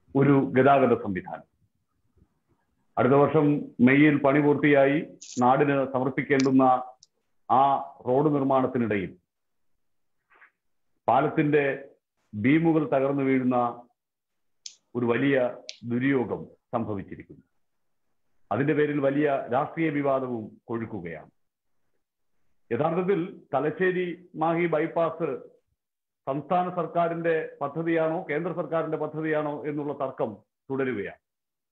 ഒരു ഗതാഗത സംവിധാനം അടുത്ത വർഷം മെയ്യിൽ പണി പൂർത്തിയായി നാടിന് സമർപ്പിക്കേണ്ടുന്ന ആ റോഡ് നിർമ്മാണത്തിനിടയിൽ പാലത്തിന്റെ ബീമുകൾ തകർന്നു വീഴുന്ന ഒരു വലിയ ദുര്യോഗം സംഭവിച്ചിരിക്കുന്നു അതിന്റെ പേരിൽ വലിയ രാഷ്ട്രീയ വിവാദവും കൊഴുക്കുകയാണ് യഥാർത്ഥത്തിൽ തലശ്ശേരി മാഹി ബൈപ്പാസ് സംസ്ഥാന സർക്കാരിന്റെ പദ്ധതിയാണോ കേന്ദ്ര സർക്കാരിന്റെ പദ്ധതിയാണോ എന്നുള്ള തർക്കം തുടരുകയാണ്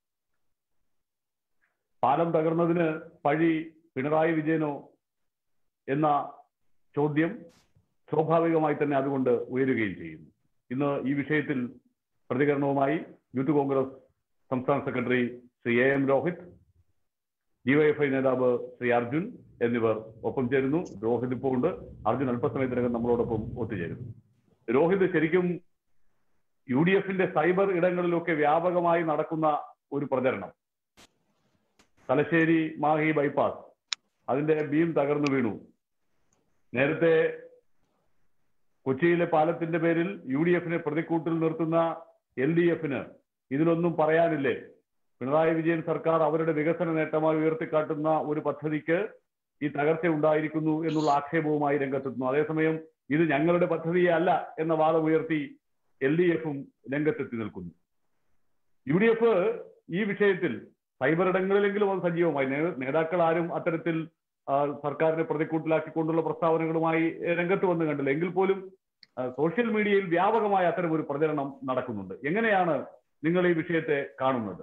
പാലം തകർന്നതിന് പഴി പിണറായി വിജയനോ എന്ന ചോദ്യം സ്വാഭാവികമായി തന്നെ അതുകൊണ്ട് ഉയരുകയും ചെയ്യുന്നു ഇന്ന് ഈ വിഷയത്തിൽ പ്രതികരണവുമായി യൂത്ത് കോൺഗ്രസ് സംസ്ഥാന secretary Shri A M Rohit DYFI നേതാവ് ശ്രീ അർജുൻ എന്നിവർ ഒപ്പം ചേരുന്നു രോഹിത് ഇപ്പോൾ ഉണ്ട് അർജുൻ അല്പസമയത്തിനകം നമ്മളോടൊപ്പം ഒത്തുചേരുന്നു രോഹിത് ശരിക്കും യു ഡി എഫിന്റെ സൈബർ ഇടങ്ങളിലൊക്കെ വ്യാപകമായി നടക്കുന്ന ഒരു പ്രചരണം തലശ്ശേരി മാഹി ബൈപ്പാസ് അതിന്റെ ബീം തകർന്നു വീണു നേരത്തെ കൊച്ചിയിലെ പാലത്തിന്റെ പേരിൽ യു ഡി എഫിനെ പ്രതിക്കൂട്ടിൽ നിർത്തുന്ന എൽ ഡി എഫിന് ഇതിലൊന്നും പറയാനില്ലേ പിണറായി വിജയൻ സർക്കാർ അവരുടെ വികസന നേട്ടമായി ഉയർത്തിക്കാട്ടുന്ന ഒരു പദ്ധതിക്ക് ഈ തകർച്ച ഉണ്ടായിരിക്കുന്നു എന്നുള്ള ആക്ഷേപവുമായി രംഗത്തെത്തുന്നു അതേസമയം ഇത് ഞങ്ങളുടെ പദ്ധതിയെ അല്ല എന്ന വാദം ഉയർത്തി എൽ ഡി എഫും രംഗത്തെത്തി നിൽക്കുന്നു യു ഡി എഫ് ഈ വിഷയത്തിൽ സൈബർ ഇടങ്ങളിലെങ്കിലും അത് സജീവമായി നേതാക്കൾ ആരും അത്തരത്തിൽ സർക്കാരിനെ പ്രതിക്കൂട്ടിലാക്കിക്കൊണ്ടുള്ള പ്രസ്താവനകളുമായി രംഗത്ത് വന്ന് കണ്ടില്ല എങ്കിൽ പോലും സോഷ്യൽ മീഡിയയിൽ വ്യാപകമായ അത്തരം ഒരു പ്രചരണം നടക്കുന്നുണ്ട് എങ്ങനെയാണ് നിങ്ങൾ ഈ വിഷയത്തെ കാണുന്നത്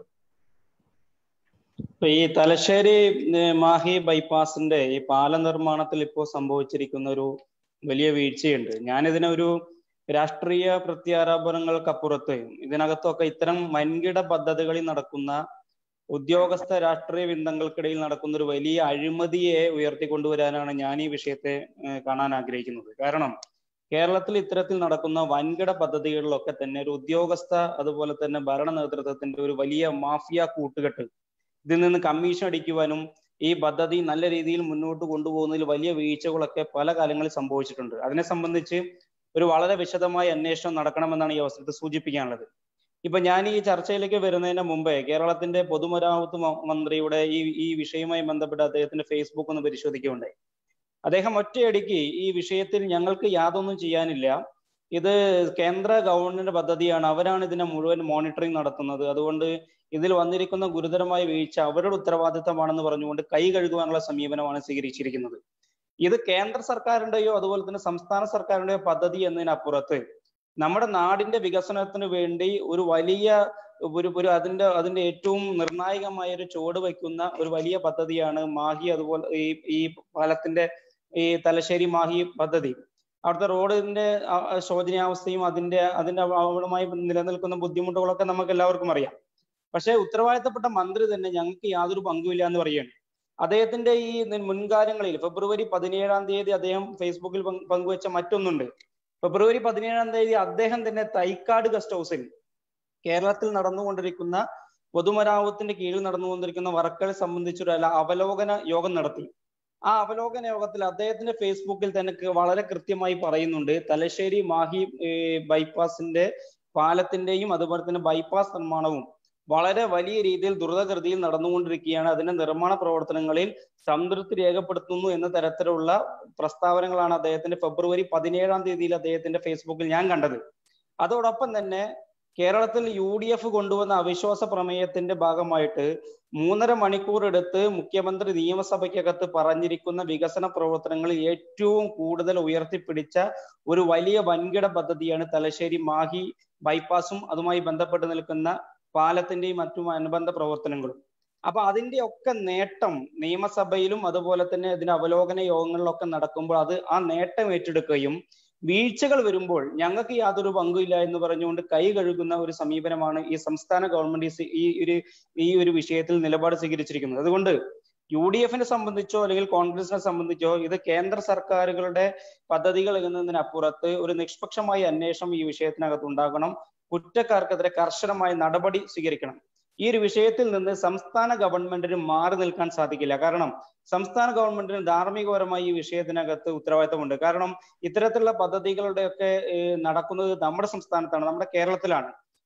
ഈ തലശ്ശേരി മാഹി ബൈപ്പാസിന്റെ ഈ പാല നിർമ്മാണത്തിൽ ഇപ്പോൾ സംഭവിച്ചിരിക്കുന്ന ഒരു വലിയ വീഴ്ചയുണ്ട് ഞാനിതിനെ ഒരു രാഷ്ട്രീയ പ്രത്യാരോപണങ്ങൾക്കപ്പുറത്ത് ഇതിനകത്തൊക്കെ ഇത്തരം വൻകിട പദ്ധതികളിൽ നടക്കുന്ന ഉദ്യോഗസ്ഥ രാഷ്ട്രീയ ബന്ധങ്ങൾക്കിടയിൽ നടക്കുന്ന ഒരു വലിയ അഴിമതിയെ ഉയർത്തിക്കൊണ്ടുവരാനാണ് ഞാൻ ഈ വിഷയത്തെ കാണാൻ ആഗ്രഹിക്കുന്നത് കാരണം കേരളത്തിൽ ഇത്തരത്തിൽ നടക്കുന്ന വൻകിട പദ്ധതികളിലൊക്കെ തന്നെ ഒരു ഉദ്യോഗസ്ഥ അതുപോലെ തന്നെ ഭരണ നേതൃത്വത്തിന്റെ ഒരു വലിയ മാഫിയ കൂട്ടുകെട്ട് ഇതിൽ നിന്ന് കമ്മീഷൻ അടിക്കുവാനും ഈ പദ്ധതി നല്ല രീതിയിൽ മുന്നോട്ട് കൊണ്ടുപോകുന്നതിൽ വലിയ വീഴ്ചകളൊക്കെ പല കാലങ്ങളിൽ സംഭവിച്ചിട്ടുണ്ട് അതിനെ സംബന്ധിച്ച് ഒരു വളരെ വിശദമായ അന്വേഷണം നടക്കണമെന്നാണ് ഈ അവസരത്തിൽ സൂചിപ്പിക്കാനുള്ളത് ഇപ്പൊ ഞാൻ ഈ ചർച്ചയിലേക്ക് വരുന്നതിന് മുമ്പേ കേരളത്തിന്റെ പൊതുമരാമത്ത് മന്ത്രിയുടെ ഈ ഈ വിഷയവുമായി ബന്ധപ്പെട്ട് അദ്ദേഹത്തിന്റെ ഫേസ്ബുക്ക് ഒന്ന് പരിശോധിക്കുകയുണ്ടായി അദ്ദേഹം ഒറ്റയടിക്ക് ഈ വിഷയത്തിൽ ഞങ്ങൾക്ക് യാതൊന്നും ചെയ്യാനില്ല ഇത് കേന്ദ്ര ഗവൺമെന്റ് പദ്ധതിയാണ് അവരാണ് ഇതിനെ മുഴുവൻ മോണിറ്ററിംഗ് നടത്തുന്നത് അതുകൊണ്ട് ഇതിൽ വന്നിരിക്കുന്ന ഗുരുതരമായ വീഴ്ച അവരുടെ ഉത്തരവാദിത്തമാണെന്ന് പറഞ്ഞുകൊണ്ട് കൈ കഴുകുവാനുള്ള സമീപനമാണ് സ്വീകരിച്ചിരിക്കുന്നത് ഇത് കേന്ദ്ര സർക്കാരിന്റെയോ അതുപോലെ തന്നെ സംസ്ഥാന സർക്കാരിന്റെയോ പദ്ധതി എന്നതിനപ്പുറത്ത് നമ്മുടെ നാടിന്റെ വികസനത്തിന് വേണ്ടി ഒരു വലിയ ഒരു ഒരു അതിന്റെ അതിന്റെ ഏറ്റവും നിർണായകമായ ഒരു ചുവട് വയ്ക്കുന്ന ഒരു വലിയ പദ്ധതിയാണ് മാഹി അതുപോലെ ഈ ഈ പാലത്തിന്റെ ഈ തലശ്ശേരി മാഹി പദ്ധതി അവിടുത്തെ റോഡിന്റെ ശോചനീയാവസ്ഥയും അതിന്റെ അതിന്റെ അവിടുമായി നിലനിൽക്കുന്ന ബുദ്ധിമുട്ടുകളൊക്കെ നമുക്ക് എല്ലാവർക്കും അറിയാം പക്ഷേ ഉത്തരവാദിത്തപ്പെട്ട മന്ത്രി തന്നെ ഞങ്ങൾക്ക് യാതൊരു പങ്കുമില്ല എന്ന് പറയുകയാണ് അദ്ദേഹത്തിന്റെ ഈ മുൻകാലങ്ങളിൽ ഫെബ്രുവരി പതിനേഴാം തീയതി അദ്ദേഹം ഫേസ്ബുക്കിൽ പങ്കുവെച്ച മറ്റൊന്നുണ്ട് ഫെബ്രുവരി പതിനേഴാം തീയതി അദ്ദേഹം തന്നെ തൈക്കാട് ഗസ്റ്റ് ഹൗസിൽ കേരളത്തിൽ നടന്നുകൊണ്ടിരിക്കുന്ന പൊതുമരാമത്തിന്റെ കീഴിൽ നടന്നുകൊണ്ടിരിക്കുന്ന വർക്കുകളെ സംബന്ധിച്ചൊരു അവലോകന യോഗം നടത്തി ആ അവലോകന യോഗത്തിൽ അദ്ദേഹത്തിന്റെ ഫേസ്ബുക്കിൽ തന്നെ വളരെ കൃത്യമായി പറയുന്നുണ്ട് തലശ്ശേരി മാഹി ബൈപ്പാസിന്റെ പാലത്തിന്റെയും അതുപോലെ തന്നെ ബൈപ്പാസ് നിർമ്മാണവും വളരെ വലിയ രീതിയിൽ ദ്രുതഗതിയിൽ നടന്നുകൊണ്ടിരിക്കുകയാണ് അതിന്റെ നിർമ്മാണ പ്രവർത്തനങ്ങളിൽ സംതൃപ്തി രേഖപ്പെടുത്തുന്നു എന്ന തരത്തിലുള്ള പ്രസ്താവനകളാണ് അദ്ദേഹത്തിന്റെ ഫെബ്രുവരി പതിനേഴാം തീയതിയിൽ അദ്ദേഹത്തിന്റെ ഫേസ്ബുക്കിൽ ഞാൻ കണ്ടത് അതോടൊപ്പം തന്നെ കേരളത്തിൽ യു ഡി എഫ് കൊണ്ടുവന്ന അവിശ്വാസ പ്രമേയത്തിന്റെ ഭാഗമായിട്ട് മൂന്നര മണിക്കൂർ എടുത്ത് മുഖ്യമന്ത്രി നിയമസഭയ്ക്കകത്ത് പറഞ്ഞിരിക്കുന്ന വികസന പ്രവർത്തനങ്ങളിൽ ഏറ്റവും കൂടുതൽ ഉയർത്തിപ്പിടിച്ച ഒരു വലിയ വൻകിട പദ്ധതിയാണ് തലശ്ശേരി മാഹി ബൈപ്പാസും അതുമായി ബന്ധപ്പെട്ട് നിൽക്കുന്ന പാലത്തിന്റെയും മറ്റും അനുബന്ധ പ്രവർത്തനങ്ങളും അപ്പൊ അതിന്റെ ഒക്കെ നേട്ടം നിയമസഭയിലും അതുപോലെ തന്നെ ഇതിന്റെ അവലോകന യോഗങ്ങളിലൊക്കെ നടക്കുമ്പോൾ അത് ആ നേട്ടം ഏറ്റെടുക്കുകയും വീഴ്ചകൾ വരുമ്പോൾ ഞങ്ങൾക്ക് യാതൊരു പങ്കുമില്ല എന്ന് പറഞ്ഞുകൊണ്ട് കൈ കഴുകുന്ന ഒരു സമീപനമാണ് ഈ സംസ്ഥാന ഗവൺമെന്റ് ഈ ഒരു ഈ ഒരു വിഷയത്തിൽ നിലപാട് സ്വീകരിച്ചിരിക്കുന്നത് അതുകൊണ്ട് യു ഡി എഫിനെ സംബന്ധിച്ചോ അല്ലെങ്കിൽ കോൺഗ്രസിനെ സംബന്ധിച്ചോ ഇത് കേന്ദ്ര സർക്കാരുകളുടെ പദ്ധതികൾ എന്നതിനപ്പുറത്ത് ഒരു നിഷ്പക്ഷമായ അന്വേഷണം ഈ വിഷയത്തിനകത്ത് ഉണ്ടാകണം കുറ്റക്കാർക്കെതിരെ കർശനമായ നടപടി സ്വീകരിക്കണം ഈ ഒരു വിഷയത്തിൽ നിന്ന് സംസ്ഥാന ഗവൺമെന്റിന് മാറി നിൽക്കാൻ സാധിക്കില്ല കാരണം സംസ്ഥാന ഗവൺമെന്റിന് ധാർമ്മികപരമായി ഈ വിഷയത്തിനകത്ത് ഉത്തരവാദിത്തമുണ്ട് കാരണം ഇത്തരത്തിലുള്ള പദ്ധതികളുടെയൊക്കെ നടക്കുന്നത് നമ്മുടെ സംസ്ഥാനത്താണ് നമ്മുടെ കേരളത്തിലാണ്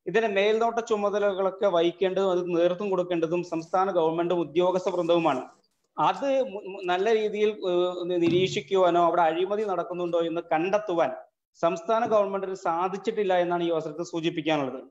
ഇതിന്റെ മേൽനോട്ട ചുമതലകളൊക്കെ വഹിക്കേണ്ടതും അത് നേതൃത്വം കൊടുക്കേണ്ടതും സംസ്ഥാന ഗവൺമെന്റും ഉദ്യോഗസ്ഥ വൃന്ദവുമാണ് അത് മു- മു- നല്ല രീതിയിൽ ഏഹ്, നിരീക്ഷിക്കുവാനോ അവിടെ അഴിമതി നടക്കുന്നുണ്ടോ എന്ന് കണ്ടെത്തുവാൻ സംസ്ഥാന ഗവൺമെന്റിന് സാധിച്ചിട്ടില്ല എന്നാണ് ഈ അവസരത്തിൽ സൂചിപ്പിക്കാനുള്ളത്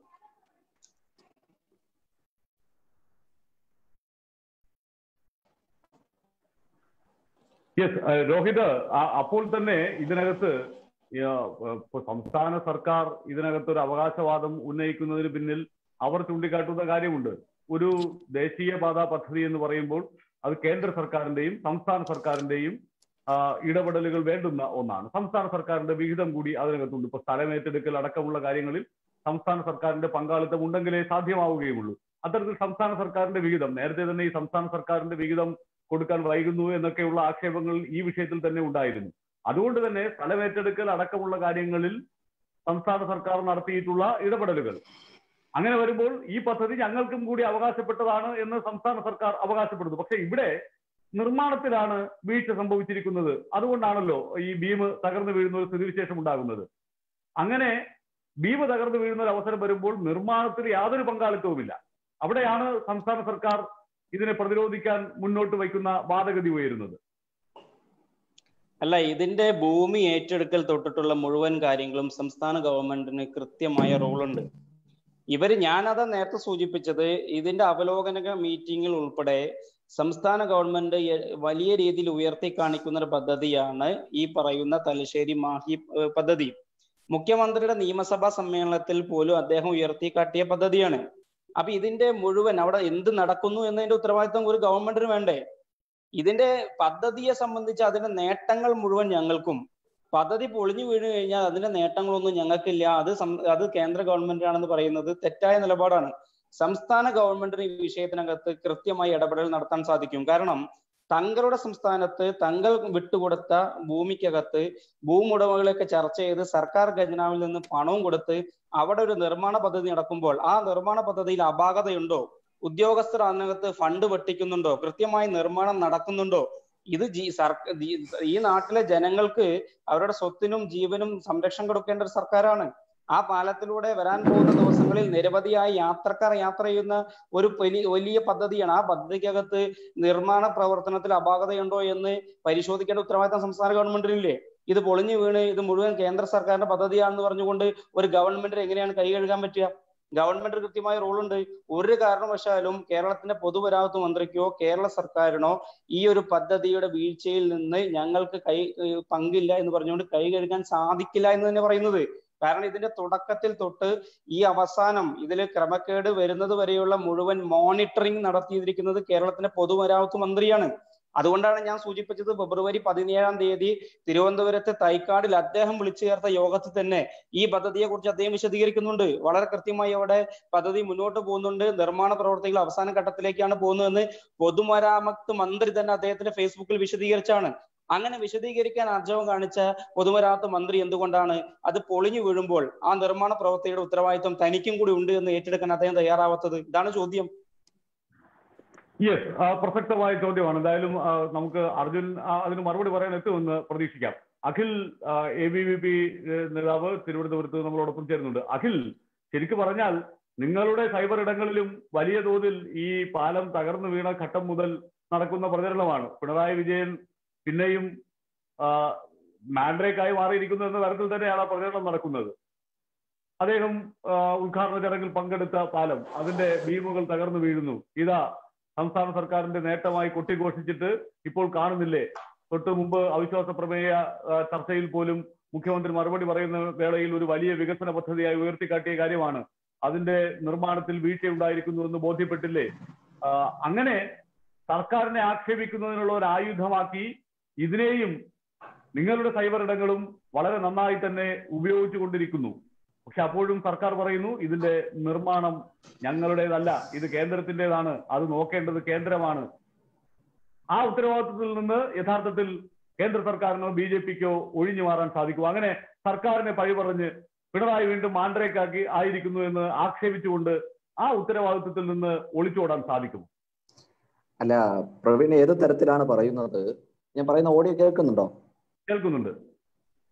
യെസ് രോഹിത് ആ- അപ്പോൾ തന്നെ ഇതിനകത്ത് ഈ, ആ, ഇപ്പൊ സംസ്ഥാന സർക്കാർ ഇതിനകത്ത് ഒരു അവകാശവാദം ഉന്നയിക്കുന്നതിന് പിന്നിൽ അവർ ചൂണ്ടിക്കാട്ടുന്ന കാര്യമുണ്ട് ഒരു ദേശീയപാത പദ്ധതി എന്ന് പറയുമ്പോൾ അത് കേന്ദ്ര സർക്കാരിന്റെയും സംസ്ഥാന സർക്കാരിന്റെയും ആ, ഇടപെടലുകൾ വേണ്ടുന്ന ഒന്നാണ് സംസ്ഥാന സർക്കാരിന്റെ വിഹിതം കൂടി അതിനകത്തുണ്ട് ഇപ്പൊ സ്ഥലമേറ്റെടുക്കൽ അടക്കമുള്ള കാര്യങ്ങളിൽ സംസ്ഥാന സർക്കാരിന്റെ പങ്കാളിത്തം ഉണ്ടെങ്കിലേ സാധ്യമാവുകയുള്ളൂ അത്തരത്തിൽ സംസ്ഥാന സർക്കാരിന്റെ വിഹിതം നേരത്തെ തന്നെ ഈ സംസ്ഥാന സർക്കാരിന്റെ വിഹിതം കൊടുക്കാൻ വൈകുന്നു എന്നൊക്കെയുള്ള ആക്ഷേപങ്ങൾ ഈ വിഷയത്തിൽ തന്നെ ഉണ്ടായിരുന്നു അതുകൊണ്ട് തന്നെ സ്ഥലമേറ്റെടുക്കൽ അടക്കമുള്ള കാര്യങ്ങളിൽ സംസ്ഥാന സർക്കാർ നടത്തിയിട്ടുള്ള ഇടപെടലുകൾ അങ്ങനെ വരുമ്പോൾ ഈ പദ്ധതി ഞങ്ങൾക്കും കൂടി അവകാശപ്പെട്ടതാണ് എന്ന് സംസ്ഥാന സർക്കാർ അവകാശപ്പെടുന്നു പക്ഷെ ഇവിടെ നിർമ്മാണത്തിലാണ് വീഴ്ച സംഭവിച്ചിരിക്കുന്നത് അതുകൊണ്ടാണല്ലോ ഈ ഭീമ് തകർന്നു വീഴുന്ന ഒരു സ്ഥിതിവിശേഷം ഉണ്ടാകുന്നത് അങ്ങനെ ഭീമ് തകർന്നു വീഴുന്ന ഒരു അവസരം വരുമ്പോൾ നിർമ്മാണത്തിൽ യാതൊരു പങ്കാളിത്തവുമില്ല അവിടെയാണ് സംസ്ഥാന സർക്കാർ ഇതിനെ പ്രതിരോധിക്കാൻ മുന്നോട്ട് വയ്ക്കുന്ന വാദഗതി ഉയരുന്നത് അല്ല ഇതിന്റെ ഭൂമി ഏറ്റെടുക്കൽ തൊട്ടിട്ടുള്ള മുഴുവൻ കാര്യങ്ങളും സംസ്ഥാന ഗവൺമെന്റിന് കൃത്യമായ റോളുണ്ട് ഇവര് ഞാനതാ നേരത്തെ സൂചിപ്പിച്ചത് ഇതിന്റെ അവലോകന മീറ്റിംഗിൽ ഉൾപ്പെടെ സംസ്ഥാന ഗവൺമെന്റ് എ- വലിയ രീതിയിൽ ഉയർത്തി കാണിക്കുന്ന ഒരു പദ്ധതിയാണ് ഈ പറയുന്ന തലശ്ശേരി മാഹി ഏഹ്, പദ്ധതി മുഖ്യമന്ത്രിയുടെ നിയമസഭാ സമ്മേളനത്തിൽ പോലും അദ്ദേഹം ഉയർത്തി കാട്ടിയ പദ്ധതിയാണ് അപ്പൊ ഇതിന്റെ മുഴുവൻ അവിടെ എന്ത് നടക്കുന്നു എന്നതിന്റെ ഉത്തരവാദിത്വം ഒരു ഗവൺമെന്റിന് വേണ്ടേ ഇതിന്റെ പദ്ധതിയെ സംബന്ധിച്ച് അതിന്റെ നേട്ടങ്ങൾ മുഴുവൻ ഞങ്ങൾക്കും പദ്ധതി പൊളിഞ്ഞു വീണ് കഴിഞ്ഞാൽ അതിന്റെ നേട്ടങ്ങളൊന്നും ഞങ്ങൾക്കില്ല അത് സം- അത് കേന്ദ്ര ഗവൺമെന്റാണെന്ന് പറയുന്നത് തെറ്റായ നിലപാടാണ് സംസ്ഥാന ഗവൺമെന്റിന് ഈ വിഷയത്തിനകത്ത് കൃത്യമായി ഇടപെടൽ നടത്താൻ സാധിക്കും കാരണം തങ്ങളുടെ സംസ്ഥാനത്ത് തങ്ങൾ വിട്ടുകൊടുത്ത ഭൂമിക്കകത്ത് ഭൂമുടമകളെയൊക്കെ ചർച്ച ചെയ്ത് സർക്കാർ ഖജനാവിൽ നിന്ന് പണവും കൊടുത്ത് അവിടെ ഒരു നിർമ്മാണ പദ്ധതി നടക്കുമ്പോൾ ആ നിർമ്മാണ പദ്ധതിയിൽ അപാകതയുണ്ടോ ഉദ്യോഗസ്ഥർ അതിനകത്ത് ഫണ്ട് വെട്ടിക്കുന്നുണ്ടോ കൃത്യമായി നിർമ്മാണം നടക്കുന്നുണ്ടോ ഇത് ജീ സർക്ക ജീ- ഈ നാട്ടിലെ ജനങ്ങൾക്ക് അവരുടെ സ്വത്തിനും ജീവനും സംരക്ഷണം കൊടുക്കേണ്ട ഒരു സർക്കാരാണ് ആ പാലത്തിലൂടെ വരാൻ പോകുന്ന ദിവസങ്ങളിൽ നിരവധിയായ യാത്രക്കാർ യാത്ര ചെയ്യുന്ന ഒരു വലിയ വലിയ പദ്ധതിയാണ് ആ പദ്ധതിക്കകത്ത് നിർമ്മാണ പ്രവർത്തനത്തിൽ അപാകതയുണ്ടോ എന്ന് പരിശോധിക്കേണ്ട ഉത്തരവാദിത്തം സംസ്ഥാന ഗവൺമെന്റിനില്ലേ ഇത് പൊളിഞ്ഞു വീണ് ഇത് മുഴുവൻ കേന്ദ്ര സർക്കാരിന്റെ പദ്ധതിയാണെന്ന് പറഞ്ഞുകൊണ്ട് ഒരു ഗവൺമെന്റിന് എങ്ങനെയാണ് കൈ കഴുകാൻ പറ്റുക ഗവൺമെന്റ് കൃത്യമായ റോളുണ്ട് ഒരു കാരണവശാലും കേരളത്തിന്റെ പൊതുമരാമത്ത് മന്ത്രിക്കോ കേരള സർക്കാരിനോ ഈ ഒരു പദ്ധതിയുടെ വീഴ്ചയിൽ നിന്ന് ഞങ്ങൾക്ക് കൈ ഏഹ് പങ്കില്ല എന്ന് പറഞ്ഞുകൊണ്ട് കൈ കഴുകാൻ സാധിക്കില്ല എന്ന് തന്നെ പറയുന്നത് കാരണം ഇതിന്റെ തുടക്കത്തിൽ തൊട്ട് ഈ അവസാനം ഇതിൽ ക്രമക്കേട് വരുന്നത് വരെയുള്ള മുഴുവൻ മോണിറ്ററിംഗ് നടത്തിയിരിക്കുന്നത് കേരളത്തിന്റെ പൊതുമരാമത്ത് മന്ത്രിയാണ് അതുകൊണ്ടാണ് ഞാൻ സൂചിപ്പിച്ചത് ഫെബ്രുവരി പതിനേഴാം തീയതി തിരുവനന്തപുരത്തെ തൈക്കാടിൽ അദ്ദേഹം വിളിച്ചു ചേർത്ത യോഗത്തിൽ തന്നെ ഈ പദ്ധതിയെ കുറിച്ച് അദ്ദേഹം വിശദീകരിക്കുന്നുണ്ട് വളരെ കൃത്യമായി അവിടെ പദ്ധതി മുന്നോട്ട് പോകുന്നുണ്ട് നിർമ്മാണ പ്രവർത്തികൾ അവസാന ഘട്ടത്തിലേക്കാണ് പോകുന്നതെന്ന് പൊതുമരാമത്ത് മന്ത്രി തന്നെ അദ്ദേഹത്തിന്റെ ഫേസ്ബുക്കിൽ വിശദീകരിച്ചാണ് അങ്ങനെ വിശദീകരിക്കാൻ ആർജവം കാണിച്ച പൊതുമരാമത്ത് മന്ത്രി എന്തുകൊണ്ടാണ് അത് പൊളിഞ്ഞു വീഴുമ്പോൾ ആ നിർമ്മാണ പ്രവൃത്തിയുടെ ഉത്തരവാദിത്വം തനിക്കും കൂടി ഉണ്ട് എന്ന് ഏറ്റെടുക്കാൻ അദ്ദേഹം തയ്യാറാവാത്തത് ഇതാണ് ചോദ്യം യെസ് പ്രസക്തമായ ചോദ്യമാണ് എന്തായാലും ആ, നമുക്ക് അർജുൻ ആ, അതിന് മറുപടി പറയാൻ എത്തുമെന്ന് പ്രതീക്ഷിക്കാം Akhil A B V P നേതാവ് തിരുവനന്തപുരത്ത് നമ്മളോടൊപ്പം ചേരുന്നുണ്ട് അഖിൽ ശരിക്കു പറഞ്ഞാൽ നിങ്ങളുടെ സൈബർ ഇടങ്ങളിലും വലിയ തോതിൽ ഈ പാലം തകർന്നു വീണ ഘട്ടം മുതൽ നടക്കുന്ന പ്രചരണമാണ് പിണറായി വിജയൻ പിന്നെയും മാൻഡ്രേക്കായി മാറിയിരിക്കുന്നു എന്ന തരത്തിൽ തന്നെയാണ് ആ പ്രചരണം നടക്കുന്നത് അദ്ദേഹം ആ, ഉദ്ഘാടന ചടങ്ങിൽ പങ്കെടുത്ത പാലം അതിന്റെ ഭീമുകൾ തകർന്നു വീഴുന്നു ഇതാ സംസ്ഥാന സർക്കാരിന്റെ നേട്ടമായി കൊട്ടിഘോഷിച്ചിട്ട് ഇപ്പോൾ കാണുന്നില്ലേ തൊട്ട് മുമ്പ് അവിശ്വാസ പ്രമേയ ആ, ചർച്ചയിൽ പോലും മുഖ്യമന്ത്രി മറുപടി പറയുന്ന വേളയിൽ ഒരു വലിയ വികസന പദ്ധതിയായി ഉയർത്തിക്കാട്ടിയ കാര്യമാണ് അതിന്റെ നിർമ്മാണത്തിൽ വീഴ്ചയുണ്ടായിരിക്കുന്നു എന്ന് ബോധ്യപ്പെട്ടില്ലേ ആ, അങ്ങനെ സർക്കാരിനെ ആക്ഷേപിക്കുന്നതിനുള്ള ഒരു ആയുധമാക്കി ഇതിനെയും നിങ്ങളുടെ സൈബർ ഇടങ്ങളും വളരെ നന്നായി തന്നെ ഉപയോഗിച്ചുകൊണ്ടിരിക്കുന്നു പക്ഷെ അപ്പോഴും സർക്കാർ പറയുന്നു ഇതിന്റെ നിർമ്മാണം ഞങ്ങളുടേതല്ല ഇത് കേന്ദ്രത്തിൻ്റെതാണ് അത് നോക്കേണ്ടത് കേന്ദ്രമാണ് ആ ഉത്തരവാദിത്വത്തിൽ നിന്ന് യഥാർത്ഥത്തിൽ കേന്ദ്ര സർക്കാരിനോ ബി ജെ പിക്കോ ഒഴിഞ്ഞു മാറാൻ സാധിക്കും അങ്ങനെ സർക്കാരിനെ പഴി പറഞ്ഞ് പിണറായി വീണ്ടും മാൻഡ്രേക്കാക്കി ആയിരിക്കുന്നു എന്ന് ആക്ഷേപിച്ചുകൊണ്ട് ആ ഉത്തരവാദിത്വത്തിൽ നിന്ന് ഒളിച്ചോടാൻ സാധിക്കും അല്ല പ്രവീൺ ഏത് തരത്തിലാണ് പറയുന്നത് ഞാൻ പറയുന്ന ഓഡിയോ കേൾക്കുന്നുണ്ടോ കേൾക്കുന്നുണ്ട്